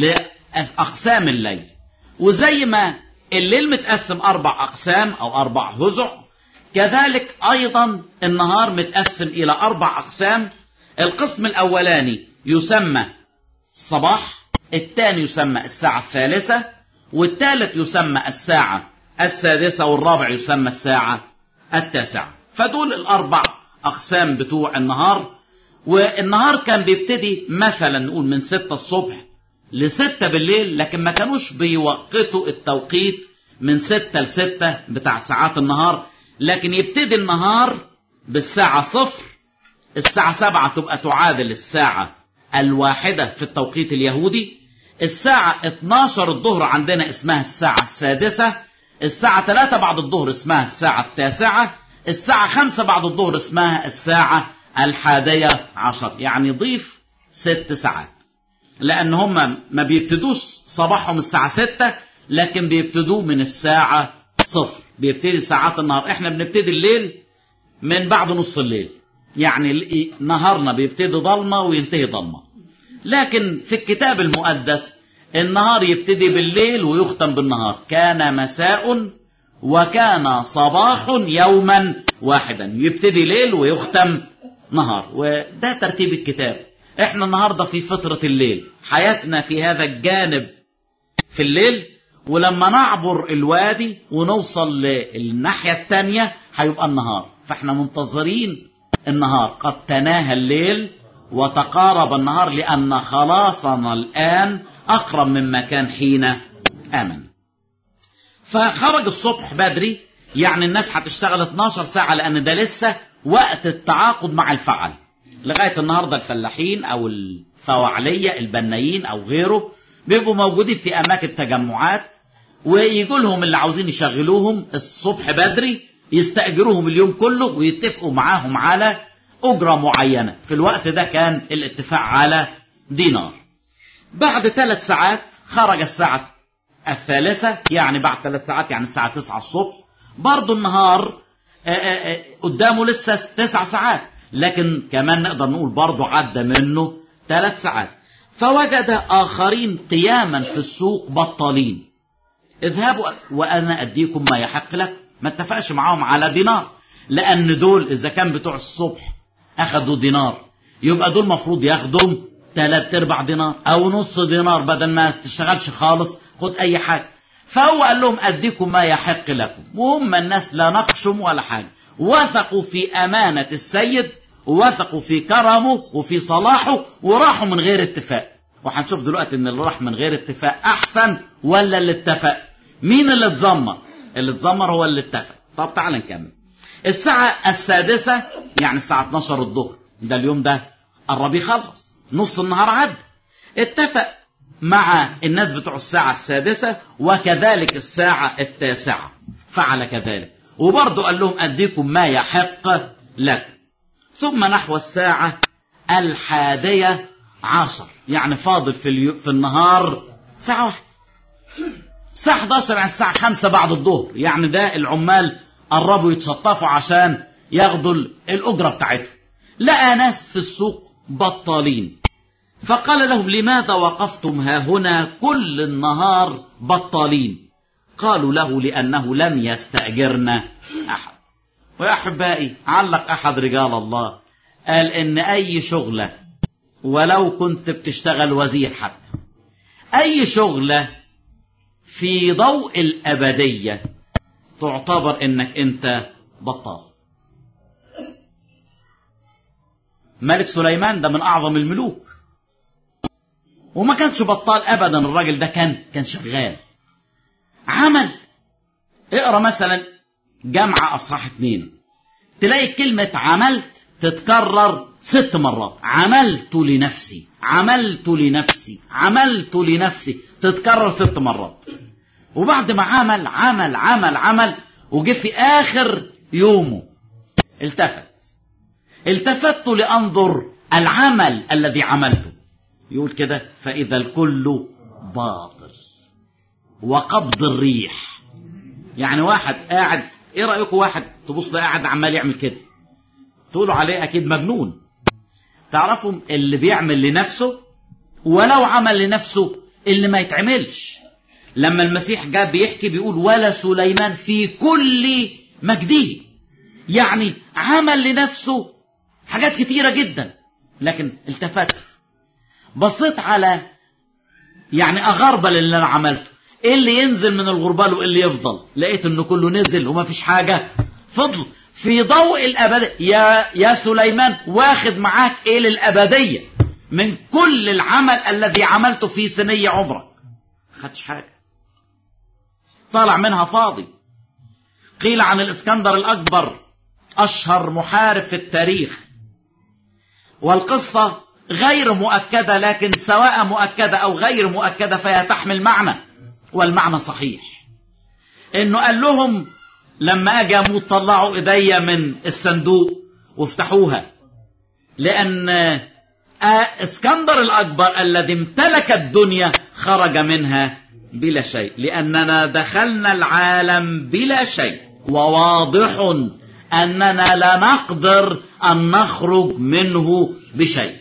S1: لأقسام الليل وزي ما الليل متقسم أربع أقسام أو أربع هزع كذلك أيضا النهار متقسم إلى أربع أقسام القسم الأولاني يسمى الصباح الثاني يسمى الساعة الثالثة والثالث يسمى الساعة السادسة والرابع يسمى الساعة التاسعة فدول الأربع أقسام بتوع النهار والنهار كان بيبتدي مثلا نقول من ستة الصبح لستة بالليل لكن ما كانوش بيوقتوا التوقيت من ستة لستة بتاع ساعات النهار لكن يبتدي النهار بالساعة صفر الساعة سبعة تبقى تعادل الساعة الواحدة في التوقيت اليهودي الساعة 12 الظهر عندنا اسمها الساعة السادسة الساعة 3 بعد الظهر اسمها الساعة التاسعة الساعة 5 بعد الظهر اسمها الساعة الحادية عشر يعني ضيف ست ساعات لأن هم ما بيبتدوش صباحهم الساعة ستة لكن بيبتدوا من الساعة صفر بيبتدي ساعات النهار احنا بنبتدي الليل من بعد نص الليل يعني نهارنا بيبتدي ضلمة وينتهي ضلمة لكن في الكتاب المقدس النهار يبتدي بالليل ويختم بالنهار كان مساء وكان صباح يوما واحدا يبتدي ليل ويختم نهار وده ترتيب الكتاب احنا النهاردة في فترة الليل حياتنا في هذا الجانب في الليل ولما نعبر الوادي ونوصل للناحية التانية هيبقى النهار فاحنا منتظرين النهار قد تناهى الليل وتقارب النهار لأن خلاصنا الآن أقرب مما كان حين آمن فخرج الصبح بدري يعني الناس هتشتغل 12 ساعة لأن ده لسه وقت التعاقد مع الفعل لغاية النهاردة الفلاحين أو الفواعلية البنايين أو غيره بيبقوا موجودين في اماكن تجمعات ويجوا لهم اللي عاوزين يشغلوهم الصبح بدري يستأجروهم اليوم كله ويتفقوا معاهم على أجرة معينة في الوقت ده كان الاتفاق على دينار بعد ثلاث ساعات خرج الساعة الثالثة يعني بعد ثلاث ساعات يعني الساعة تسعة الصبح برضو النهار آآ آآ قدامه لسه تسع ساعات لكن كمان نقدر نقول برضو عدى منه ثلاث ساعات فوجد آخرين قياما في السوق بطالين اذهبوا وأنا أديكم ما يحق لك ما اتفقش معاهم على دينار لأن دول إذا كان بتوع الصبح أخذوا دينار يبقى دول مفروض ياخدوا ثلاث ارباع دينار او نص دينار بدل ما تشتغلش خالص خد اي حاجه فهو قال لهم اديكم ما يحق لكم وهم الناس لا نقشم ولا حاجه وثقوا في امانه السيد وثقوا في كرمه وفي صلاحه وراحوا من غير اتفاق وهنشوف دلوقتي ان اللي راح من غير اتفاق احسن ولا اللي اتفق مين اللي اتذمر اللي اتذمر هو اللي اتفق طب تعال نكمل الساعة السادسة يعني الساعة 12 الظهر ده اليوم ده قرب يخلص نص النهار عد اتفق مع الناس بتوع الساعة السادسة وكذلك الساعة التاسعة فعل كذلك وبرضه قال لهم أديكم ما يحق لك ثم نحو الساعة الحادية عشر يعني فاضل في, اليو... في النهار ساعة واحدة الساعة 11 يعني الساعة 5 بعد الظهر يعني ده العمال قربوا يتشطفوا عشان ياخدوا الأجرة بتاعتهم لقى ناس في السوق بطالين فقال لهم لماذا وقفتم ها هنا كل النهار بطالين قالوا له لأنه لم يستأجرنا أحد ويا أحبائي علق أحد رجال الله قال إن أي شغلة ولو كنت بتشتغل وزير حتى أي شغلة في ضوء الأبدية تعتبر إنك أنت بطال ملك سليمان ده من أعظم الملوك وما كانش بطال أبدا الراجل ده كان كان شغال عمل اقرا مثلا جامعة أصحاح اتنين تلاقي كلمة عملت تتكرر ست مرات عملت لنفسي عملت لنفسي عملت لنفسي تتكرر ست مرات وبعد ما عمل عمل عمل عمل وجه في آخر يومه التفت التفت لأنظر العمل الذي عملته يقول كده فإذا الكل باطل وقبض الريح يعني واحد قاعد ايه رأيكم واحد تبص ده قاعد عمال يعمل كده تقولوا عليه اكيد مجنون تعرفوا اللي بيعمل لنفسه ولو عمل لنفسه اللي ما يتعملش لما المسيح جاء بيحكي بيقول ولا سليمان في كل مجده يعني عمل لنفسه حاجات كتيرة جدا لكن التفت بصيت على يعني أغربل اللي أنا عملته إيه اللي ينزل من الغربال وإيه اللي يفضل لقيت إنه كله نزل وما فيش حاجة فضل في ضوء الأبدية يا, يا سليمان واخد معاك إيه للأبدية من كل العمل الذي عملته في سنية عمرك خدش حاجة طالع منها فاضي قيل عن الإسكندر الأكبر أشهر محارب في التاريخ والقصة غير مؤكدة لكن سواء مؤكدة أو غير مؤكدة فهي تحمل معنى والمعنى صحيح إنه قال لهم لما أجي أموت طلعوا إيديا من الصندوق وافتحوها لأن اسكندر الأكبر الذي امتلك الدنيا خرج منها بلا شيء لأننا دخلنا العالم بلا شيء وواضح أننا لا نقدر أن نخرج منه بشيء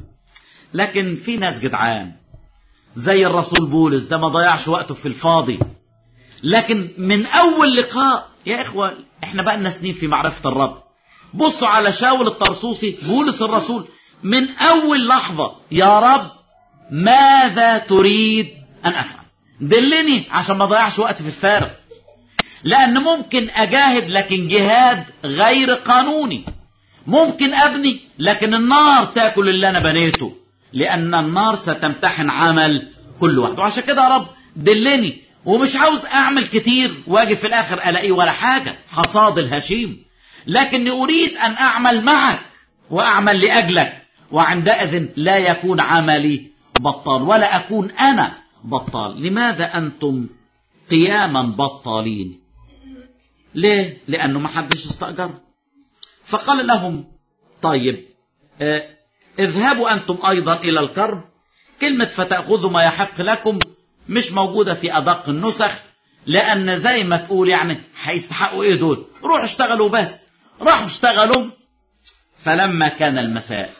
S1: لكن في ناس جدعان زي الرسول بولس ده ما ضيعش وقته في الفاضي لكن من أول لقاء يا إخوة إحنا بقى لنا سنين في معرفة الرب بصوا على شاول الطرسوسي بولس الرسول من أول لحظة يا رب ماذا تريد أن أفعل دلني عشان ما ضيعش وقت في الفارغ لأن ممكن أجاهد لكن جهاد غير قانوني ممكن أبني لكن النار تاكل اللي أنا بنيته لأن النار ستمتحن عمل كل واحد وعشان كده يا رب دلني ومش عاوز أعمل كتير واجي في الآخر ألاقيه ولا حاجة حصاد الهشيم لكني أريد أن أعمل معك وأعمل لأجلك وعندئذ لا يكون عملي بطال ولا أكون أنا بطال لماذا أنتم قياما بطالين ليه لأنه ما حدش استأجر فقال لهم طيب اه اذهبوا أنتم أيضا إلى الكرب كلمة فتأخذوا ما يحق لكم مش موجودة في أدق النسخ لأن زي ما تقول يعني هيستحقوا إيه دول روحوا اشتغلوا بس راحوا اشتغلوا فلما كان المساء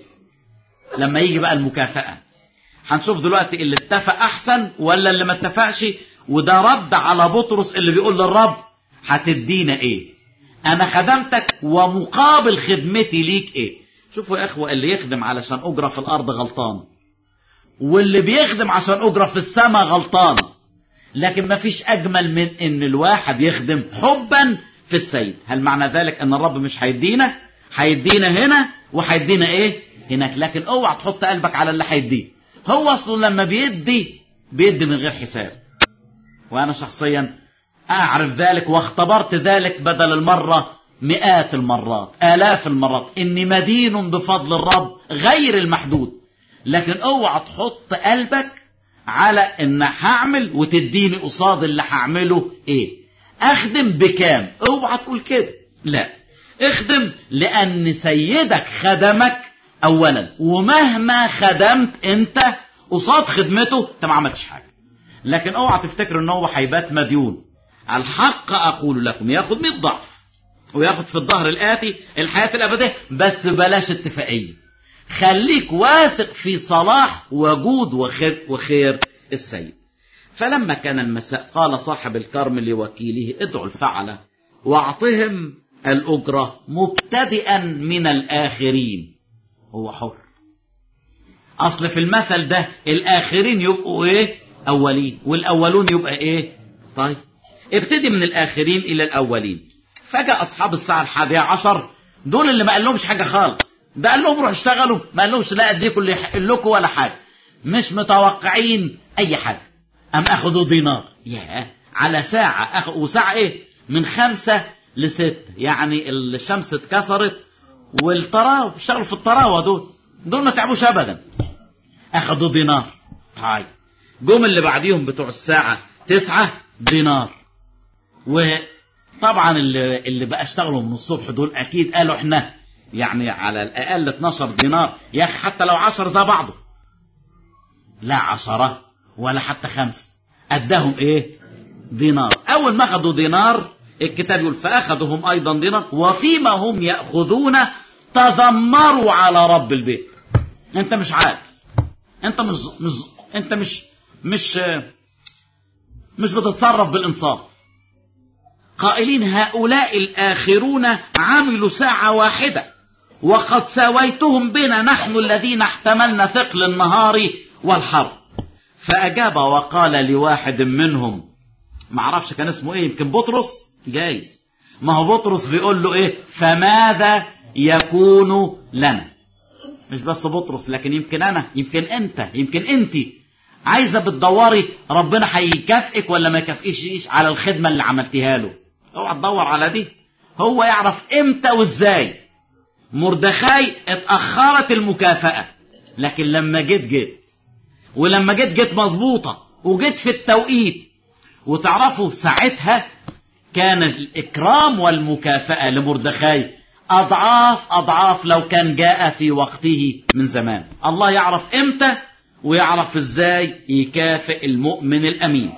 S1: لما يجي بقى المكافأة هنشوف دلوقتي اللي اتفق أحسن ولا اللي ما اتفقش وده رد على بطرس اللي بيقول للرب هتدينا ايه انا خدمتك ومقابل خدمتي ليك ايه شوفوا يا اخوة اللي يخدم علشان اجرة في الارض غلطان واللي بيخدم عشان اجرة في السماء غلطان لكن ما فيش اجمل من ان الواحد يخدم حبا في السيد هل معنى ذلك ان الرب مش هيدينا هيدينا هنا وهيدينا ايه هناك لكن اوعى تحط قلبك على اللي هيديه هو اصله لما بيدي بيدي من غير حساب وانا شخصيا اعرف ذلك واختبرت ذلك بدل المرة مئات المرات الاف المرات اني مدين بفضل الرب غير المحدود لكن اوعى تحط قلبك على ان هعمل وتديني قصاد اللي هعمله ايه اخدم بكام اوعى تقول كده لا اخدم لان سيدك خدمك اولا ومهما خدمت انت قصاد خدمته انت ما عملتش حاجه لكن اوعى تفتكر ان هو هيبات مديون الحق اقول لكم ياخد 100 ضعف وياخد في الظهر الاتي الحياه الابديه بس بلاش اتفاقيه خليك واثق في صلاح وجود وخير, وخير السيد فلما كان المساء قال صاحب الكرم لوكيله ادعوا الفعلة واعطهم الأجرة مبتدئا من الآخرين هو حر أصل في المثل ده الآخرين يبقوا إيه أولين والأولون يبقى إيه طيب ابتدي من الآخرين إلى الأولين فجأة أصحاب الساعة الحادية عشر دول اللي ما قال لهمش حاجة خالص ده قال لهم روحوا اشتغلوا ما قال لهمش لا اديكم اللي يحق لكم ولا حاجة مش متوقعين أي حاجة أم أخذوا دينار يا على ساعة أخ... وساعة إيه من خمسة لستة يعني الشمس اتكسرت والطراوة اشتغلوا في الطراوة دول دول ما تعبوش أبدا أخذوا دينار طيب جم اللي بعديهم بتوع الساعة تسعة دينار وطبعا اللي, اللي بقى اشتغلوا من الصبح دول أكيد قالوا احنا يعني على الأقل 12 دينار يا أخي حتى لو 10 زي بعضه لا عشرة ولا حتى خمسة أداهم إيه دينار أول ما أخذوا دينار الكتاب يقول فأخذهم أيضا دينار وفيما هم يأخذون تذمروا على رب البيت أنت مش عارف أنت مش مش أنت مش مش مش بتتصرف بالإنصاف قائلين هؤلاء الآخرون عملوا ساعة واحدة وقد ساويتهم بنا نحن الذين احتملنا ثقل النهار والحر فأجاب وقال لواحد منهم ما اعرفش كان اسمه ايه يمكن بطرس جايز ما هو بطرس بيقول له ايه فماذا يكون لنا مش بس بطرس لكن يمكن انا يمكن انت يمكن انت عايزه بتدوري ربنا هيكافئك ولا ما يكافئكش على الخدمه اللي عملتيها له اوعى تدور على دي هو يعرف امتى وازاي مردخاي اتاخرت المكافاه لكن لما جيت جيت ولما جيت جيت مظبوطة وجيت في التوقيت وتعرفوا ساعتها كان الإكرام والمكافأة لمردخاي أضعاف أضعاف لو كان جاء في وقته من زمان الله يعرف إمتى ويعرف إزاي يكافئ المؤمن الأمين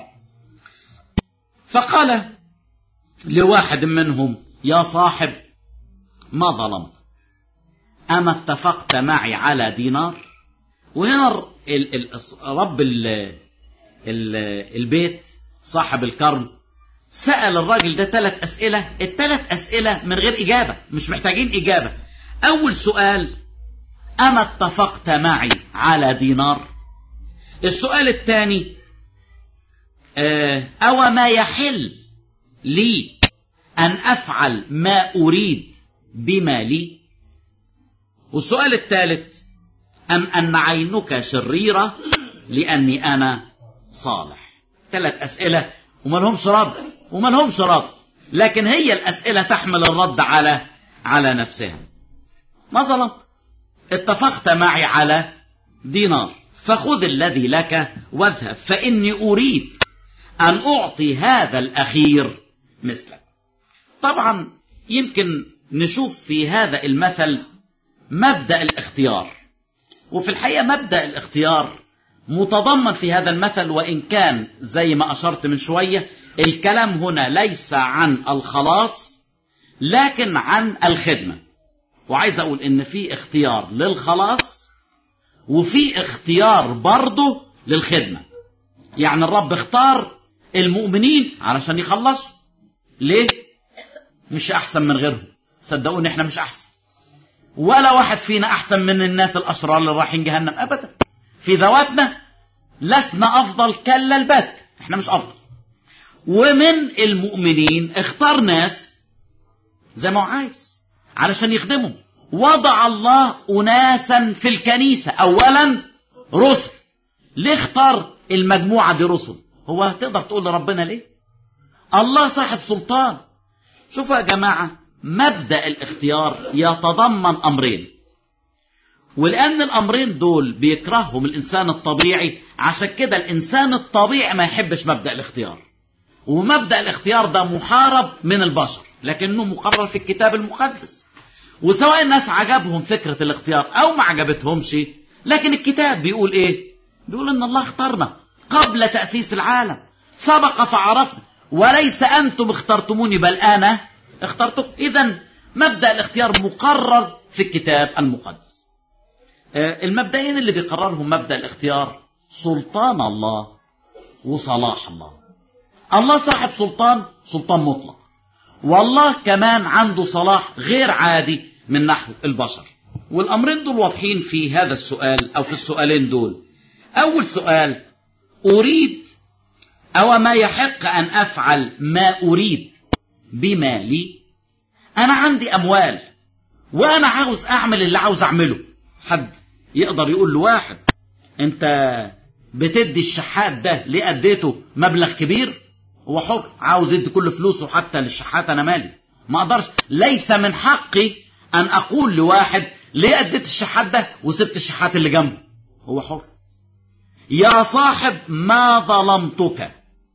S1: فقال لواحد منهم يا صاحب ما ظلمت أما اتفقت معي على دينار وهنا ال ال رب ال ال البيت صاحب الكرم سأل الراجل ده ثلاث أسئلة الثلاث أسئلة من غير إجابة مش محتاجين إجابة أول سؤال أما اتفقت معي على دينار السؤال الثاني أو ما يحل لي أن أفعل ما أريد بما لي والسؤال الثالث أم أن عينك شريرة لأني أنا صالح ثلاث أسئلة وما لهمش رد وما لهمش رد لكن هي الأسئلة تحمل الرد على على نفسها مثلا اتفقت معي على دينار فخذ الذي لك واذهب فإني أريد أن أعطي هذا الأخير مثلك طبعا يمكن نشوف في هذا المثل مبدأ الاختيار وفي الحقيقة مبدأ الاختيار متضمن في هذا المثل وإن كان زي ما أشرت من شوية الكلام هنا ليس عن الخلاص لكن عن الخدمة وعايز أقول إن في اختيار للخلاص وفي اختيار برضه للخدمة يعني الرب اختار المؤمنين علشان يخلصوا ليه مش أحسن من غيرهم صدقوني احنا مش أحسن ولا واحد فينا أحسن من الناس الأشرار اللي رايحين جهنم أبدا في ذواتنا لسنا أفضل كلا البت احنا مش أفضل ومن المؤمنين اختار ناس زي ما هو عايز علشان يخدمهم وضع الله أناسا في الكنيسة أولا رسل ليه اختار المجموعة دي رسل هو تقدر تقول لربنا ليه الله صاحب سلطان شوفوا يا جماعة مبدأ الاختيار يتضمن أمرين ولأن الأمرين دول بيكرههم الإنسان الطبيعي عشان كده الإنسان الطبيعي ما يحبش مبدأ الاختيار ومبدأ الاختيار ده محارب من البشر لكنه مقرر في الكتاب المقدس وسواء الناس عجبهم فكرة الاختيار أو ما عجبتهمش لكن الكتاب بيقول إيه بيقول إن الله اختارنا قبل تأسيس العالم سبق فعرفنا وليس أنتم اخترتموني بل أنا اخترتكم إذا مبدأ الاختيار مقرر في الكتاب المقدس المبدئين اللي بيقررهم مبدأ الاختيار سلطان الله وصلاح الله الله صاحب سلطان سلطان مطلق والله كمان عنده صلاح غير عادي من نحو البشر والأمرين دول واضحين في هذا السؤال أو في السؤالين دول أول سؤال أريد أو ما يحق أن أفعل ما أريد بما لي أنا عندي أموال وأنا عاوز أعمل اللي عاوز أعمله حد يقدر يقول لواحد أنت بتدي الشحات ده ليه أديته مبلغ كبير هو حر عاوز يدي كل فلوسه حتى للشحات أنا مالي ما أقدرش ليس من حقي أن أقول لواحد ليه أديت الشحات ده وسبت الشحات اللي جنبه هو حر يا صاحب ما ظلمتك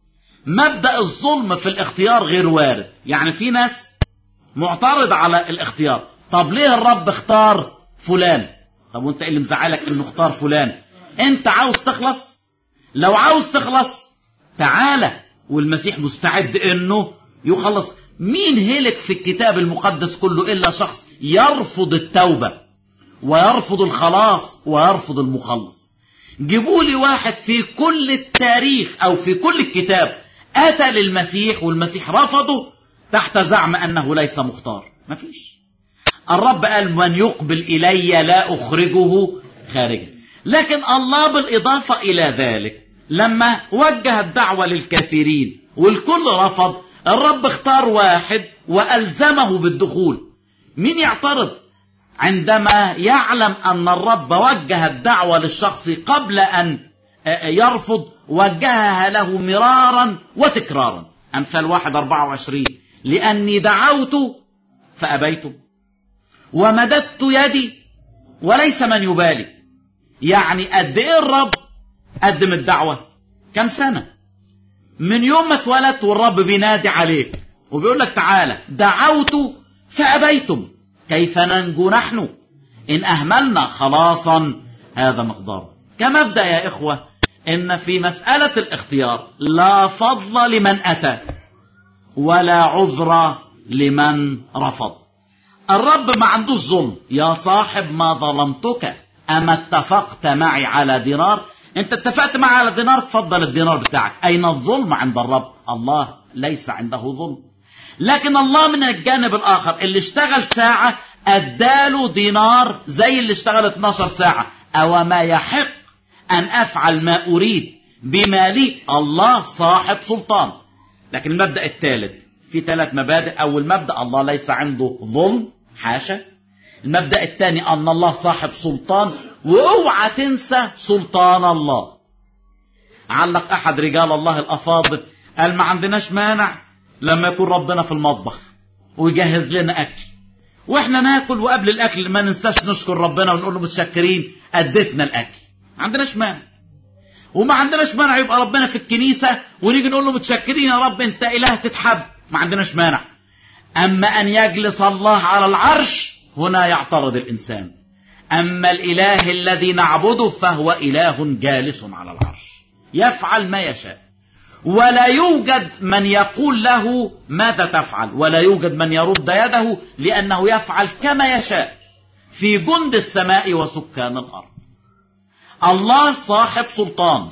S1: مبدأ الظلم في الاختيار غير وارد يعني في ناس معترضة على الاختيار طب ليه الرب اختار فلان طب وانت ايه اللي مزعلك انه اختار فلان انت عاوز تخلص لو عاوز تخلص تعالى والمسيح مستعد انه يخلص مين هلك في الكتاب المقدس كله الا شخص يرفض التوبة ويرفض الخلاص ويرفض المخلص جيبوا لي واحد في كل التاريخ او في كل الكتاب اتى للمسيح والمسيح رفضه تحت زعم انه ليس مختار مفيش الرب قال من يقبل الي لا اخرجه خارجا لكن الله بالاضافه الى ذلك لما وجه الدعوه للكثيرين والكل رفض الرب اختار واحد والزمه بالدخول مين يعترض عندما يعلم ان الرب وجه الدعوه للشخص قبل ان يرفض وجهها له مرارا وتكرارا امثال واحد اربعة وعشرين لاني دعوت فابيتم ومددت يدي وليس من يبالي يعني قد ايه الرب قدم الدعوة كم سنة من يوم ما اتولدت والرب بينادي عليك وبيقول لك تعالى دعوت فأبيتم كيف ننجو نحن إن أهملنا خلاصا هذا مقدار كمبدأ يا إخوة إن في مسألة الاختيار لا فضل لمن أتى ولا عذر لمن رفض الرب ما عندوش ظلم يا صاحب ما ظلمتك أما اتفقت معي على دينار انت اتفقت معي على دينار تفضل الدينار بتاعك اين الظلم عند الرب الله ليس عنده ظلم لكن الله من الجانب الاخر اللي اشتغل ساعة اداله دينار زي اللي اشتغل 12 ساعة او ما يحق ان افعل ما اريد بما لي الله صاحب سلطان لكن المبدأ الثالث في ثلاث مبادئ اول مبدأ الله ليس عنده ظلم حاشا المبدأ الثاني ان الله صاحب سلطان واوعى تنسى سلطان الله علق احد رجال الله الافاضل قال ما عندناش مانع لما يكون ربنا في المطبخ ويجهز لنا اكل واحنا ناكل وقبل الاكل ما ننساش نشكر ربنا ونقول له متشكرين اديتنا الاكل ما عندناش مانع وما عندناش مانع يبقى ربنا في الكنيسة ونيجي نقول له متشكرين يا رب انت اله تتحب ما عندناش مانع اما ان يجلس الله على العرش هنا يعترض الانسان اما الاله الذي نعبده فهو اله جالس على العرش يفعل ما يشاء ولا يوجد من يقول له ماذا تفعل ولا يوجد من يرد يده لانه يفعل كما يشاء في جند السماء وسكان الارض الله صاحب سلطان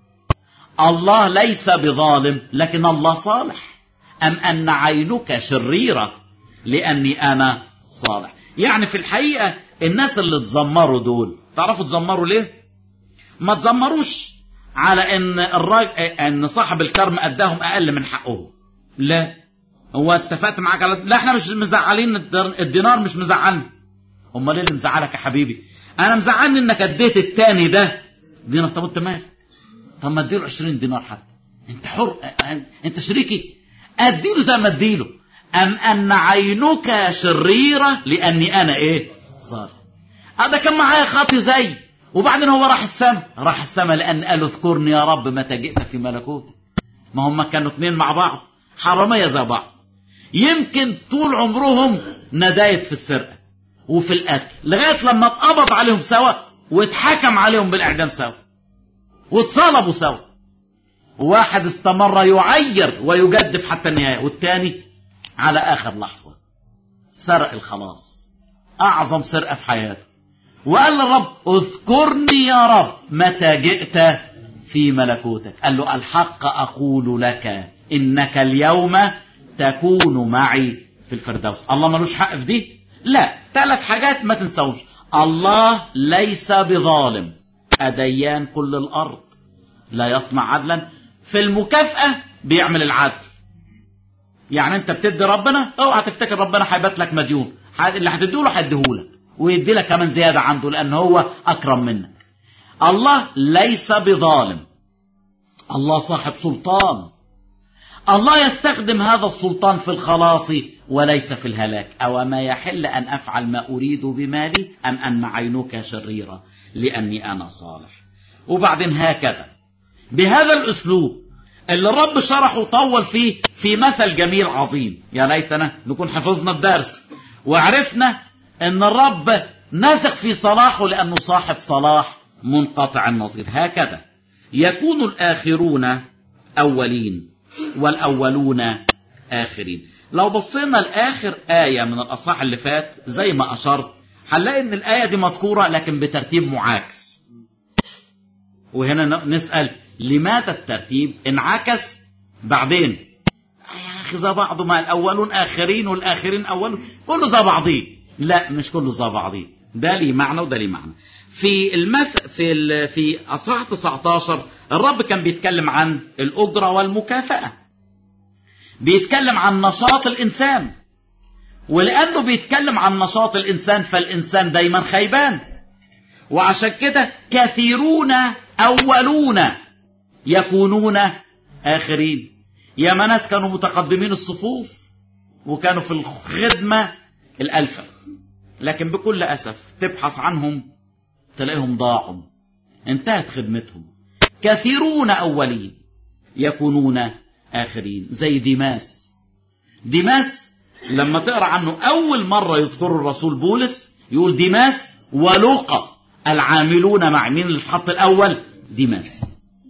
S1: الله ليس بظالم لكن الله صالح أم أن عينك شريرة لأني أنا صالح يعني في الحقيقة الناس اللي تزمروا دول تعرفوا تزمروا ليه ما تزمروش على ان الراج... ان صاحب الكرم اداهم اقل من حقهم لا هو اتفقت معاك على لا احنا مش مزعلين الدينار مش مزعلني امال ايه اللي مزعلك يا حبيبي انا مزعلني انك اديت التاني ده دينار طب انت مالك طب ما اديله 20 دينار حتى انت حر انت شريكي اديله زي ما اديله ام ان عينك شريره لاني انا ايه صالح هذا كان معايا خاطي زي وبعدين هو راح السما راح السما لان قال اذكرني يا رب متى جئت في ملكوتك ما هم كانوا اتنين مع بعض حراميه زي بعض يمكن طول عمرهم ندايت في السرقه وفي القتل لغايه لما اتقبض عليهم سوا واتحكم عليهم بالاعدام سوا واتصلبوا سوا واحد استمر يعير ويجدف حتى النهايه والتاني على اخر لحظه سرق الخلاص اعظم سرقه في حياته وقال للرب اذكرني يا رب متى جئت في ملكوتك قال له الحق اقول لك انك اليوم تكون معي في الفردوس الله ملوش حق في دي لا ثلاث حاجات ما تنسوش الله ليس بظالم أديان كل الأرض لا يصنع عدلا في المكافأة بيعمل العدل يعني انت بتدي ربنا اوعى تفتكر ربنا هيبات لك مديون اللي هتديله هيديهولك ويدي لك كمان زيادة عنده لأن هو أكرم منك الله ليس بظالم الله صاحب سلطان الله يستخدم هذا السلطان في الخلاص وليس في الهلاك أو ما يحل أن أفعل ما أريد بمالي أم أن عينك شريرة لأني أنا صالح وبعدين هكذا بهذا الأسلوب اللي الرب شرحه وطول فيه في مثل جميل عظيم يا ليتنا نكون حفظنا الدرس وعرفنا ان الرب نثق في صلاحه لأنه صاحب صلاح منقطع النظير هكذا يكون الآخرون أولين والأولون آخرين لو بصينا لآخر آية من الأصحاح اللي فات زي ما أشرت هنلاقي إن الآية دي مذكورة لكن بترتيب معاكس وهنا نسأل لماذا الترتيب انعكس بعدين يا أخي زي بعضه ما الأولون آخرين والآخرين أولون كله زي بعضيه لا مش كله زي بعضيه ده ليه معنى وده ليه معنى في المثل في ال... في اصحاح 19 الرب كان بيتكلم عن الاجره والمكافاه بيتكلم عن نشاط الانسان ولانه بيتكلم عن نشاط الانسان فالانسان دايما خيبان وعشان كده كثيرون اولون يكونون اخرين يا ناس كانوا متقدمين الصفوف وكانوا في الخدمه الالفه لكن بكل اسف تبحث عنهم تلاقيهم ضاعوا انتهت خدمتهم كثيرون أولين يكونون آخرين زي ديماس ديماس لما تقرأ عنه أول مرة يذكر الرسول بولس يقول ديماس ولوقا العاملون مع مين اللي اتحط الأول ديماس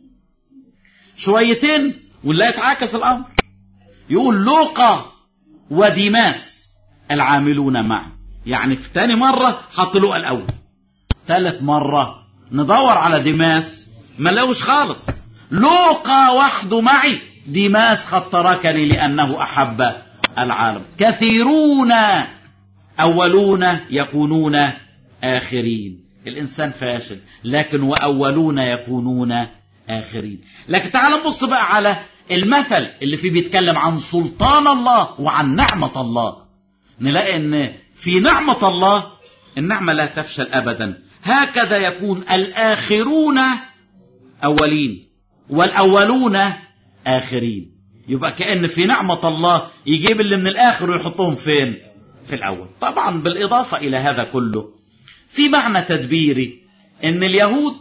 S1: شويتين ولا يتعاكس الأمر يقول لوقا وديماس العاملون معه يعني في تاني مرة حط لوقا الأول ثالث مرة ندور على ديماس ما لقوش خالص لوقا وحده معي ديماس قد تركني لأنه أحب العالم كثيرون أولون يكونون آخرين الإنسان فاشل لكن وأولون يكونون آخرين لكن تعال نبص بقى على المثل اللي فيه بيتكلم عن سلطان الله وعن نعمة الله نلاقي ان في نعمة الله النعمة لا تفشل أبدا هكذا يكون الآخرون أولين والأولون آخرين يبقى كأن في نعمة الله يجيب اللي من الآخر ويحطهم فين في الأول طبعا بالإضافة إلى هذا كله في معنى تدبيري إن اليهود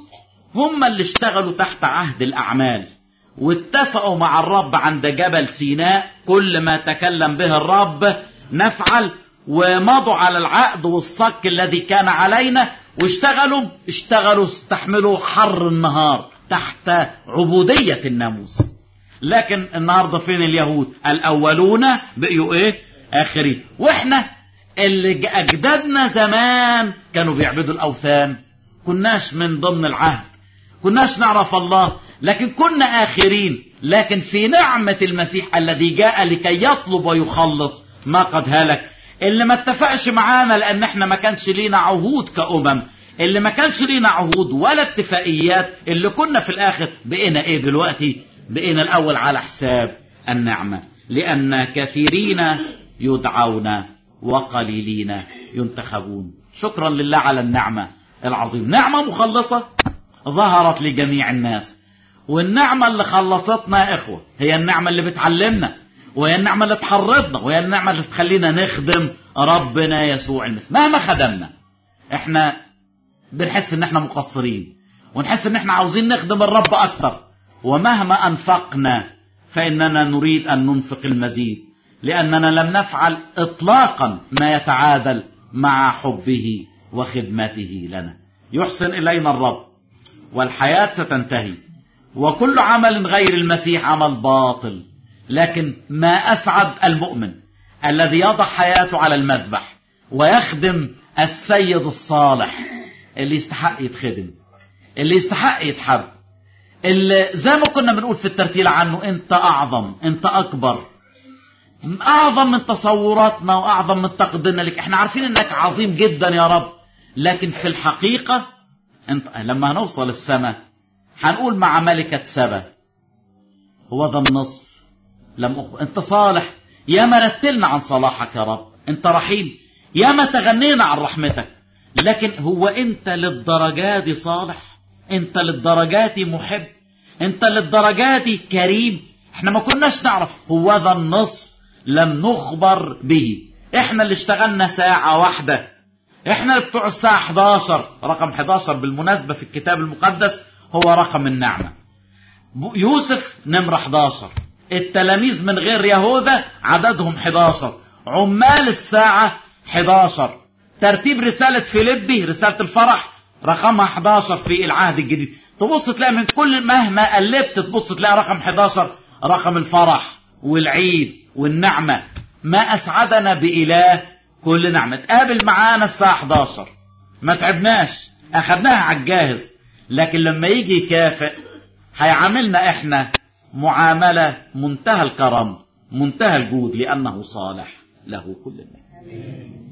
S1: هم اللي اشتغلوا تحت عهد الأعمال واتفقوا مع الرب عند جبل سيناء كل ما تكلم به الرب نفعل ومضوا على العقد والصك الذي كان علينا واشتغلوا اشتغلوا استحملوا حر النهار تحت عبودية الناموس لكن النهارده فين اليهود الأولون بقيوا ايه آخرين واحنا اللي أجدادنا زمان كانوا بيعبدوا الأوثان كناش من ضمن العهد كناش نعرف الله لكن كنا آخرين لكن في نعمة المسيح الذي جاء لكي يطلب ويخلص ما قد هلك اللي ما اتفقش معانا لأن احنا ما كانش لينا عهود كأمم اللي ما كانش لينا عهود ولا اتفاقيات اللي كنا في الآخر بقينا ايه دلوقتي بقينا الأول على حساب النعمة لأن كثيرين يدعون وقليلين ينتخبون شكرا لله على النعمة العظيم نعمة مخلصة ظهرت لجميع الناس والنعمة اللي خلصتنا يا إخوة هي النعمة اللي بتعلمنا وهي النعمة اللي تحرضنا وهي النعمة اللي تخلينا نخدم ربنا يسوع المسيح مهما خدمنا احنا بنحس ان احنا مقصرين ونحس ان احنا عاوزين نخدم الرب اكتر ومهما انفقنا فاننا نريد ان ننفق المزيد لاننا لم نفعل اطلاقا ما يتعادل مع حبه وخدمته لنا يحسن الينا الرب والحياه ستنتهي وكل عمل غير المسيح عمل باطل لكن ما اسعد المؤمن الذي يضع حياته على المذبح ويخدم السيد الصالح اللي يستحق يتخدم اللي يستحق يتحب اللي زي ما كنا بنقول في الترتيل عنه انت اعظم انت اكبر اعظم من تصوراتنا واعظم من تقديرنا لك احنا عارفين انك عظيم جدا يا رب لكن في الحقيقة انت لما هنوصل السماء هنقول مع ملكة سبا هو ذا النصر لم أخبر. انت صالح يا ما رتلنا عن صلاحك يا رب انت رحيم يا ما تغنينا عن رحمتك لكن هو انت للدرجات دي صالح انت للدرجات دي محب انت للدرجات دي كريم احنا ما كناش نعرف هو ذا النصر لم نخبر به احنا اللي اشتغلنا ساعة واحدة احنا اللي بتوع الساعة 11 رقم 11 بالمناسبة في الكتاب المقدس هو رقم النعمة يوسف نمرة 11 التلاميذ من غير يهوذا عددهم 11 عمال الساعة 11 ترتيب رسالة فيليبي رسالة الفرح رقمها 11 في العهد الجديد تبص تلاقي من كل مهما قلبت تبص تلاقي رقم 11 رقم الفرح والعيد والنعمة ما أسعدنا بإله كل نعمة تقابل معانا الساعة 11 ما تعبناش أخدناها على الجاهز لكن لما يجي يكافئ هيعاملنا احنا معاملة منتهى الكرم منتهى الجود لأنه صالح له كل النعم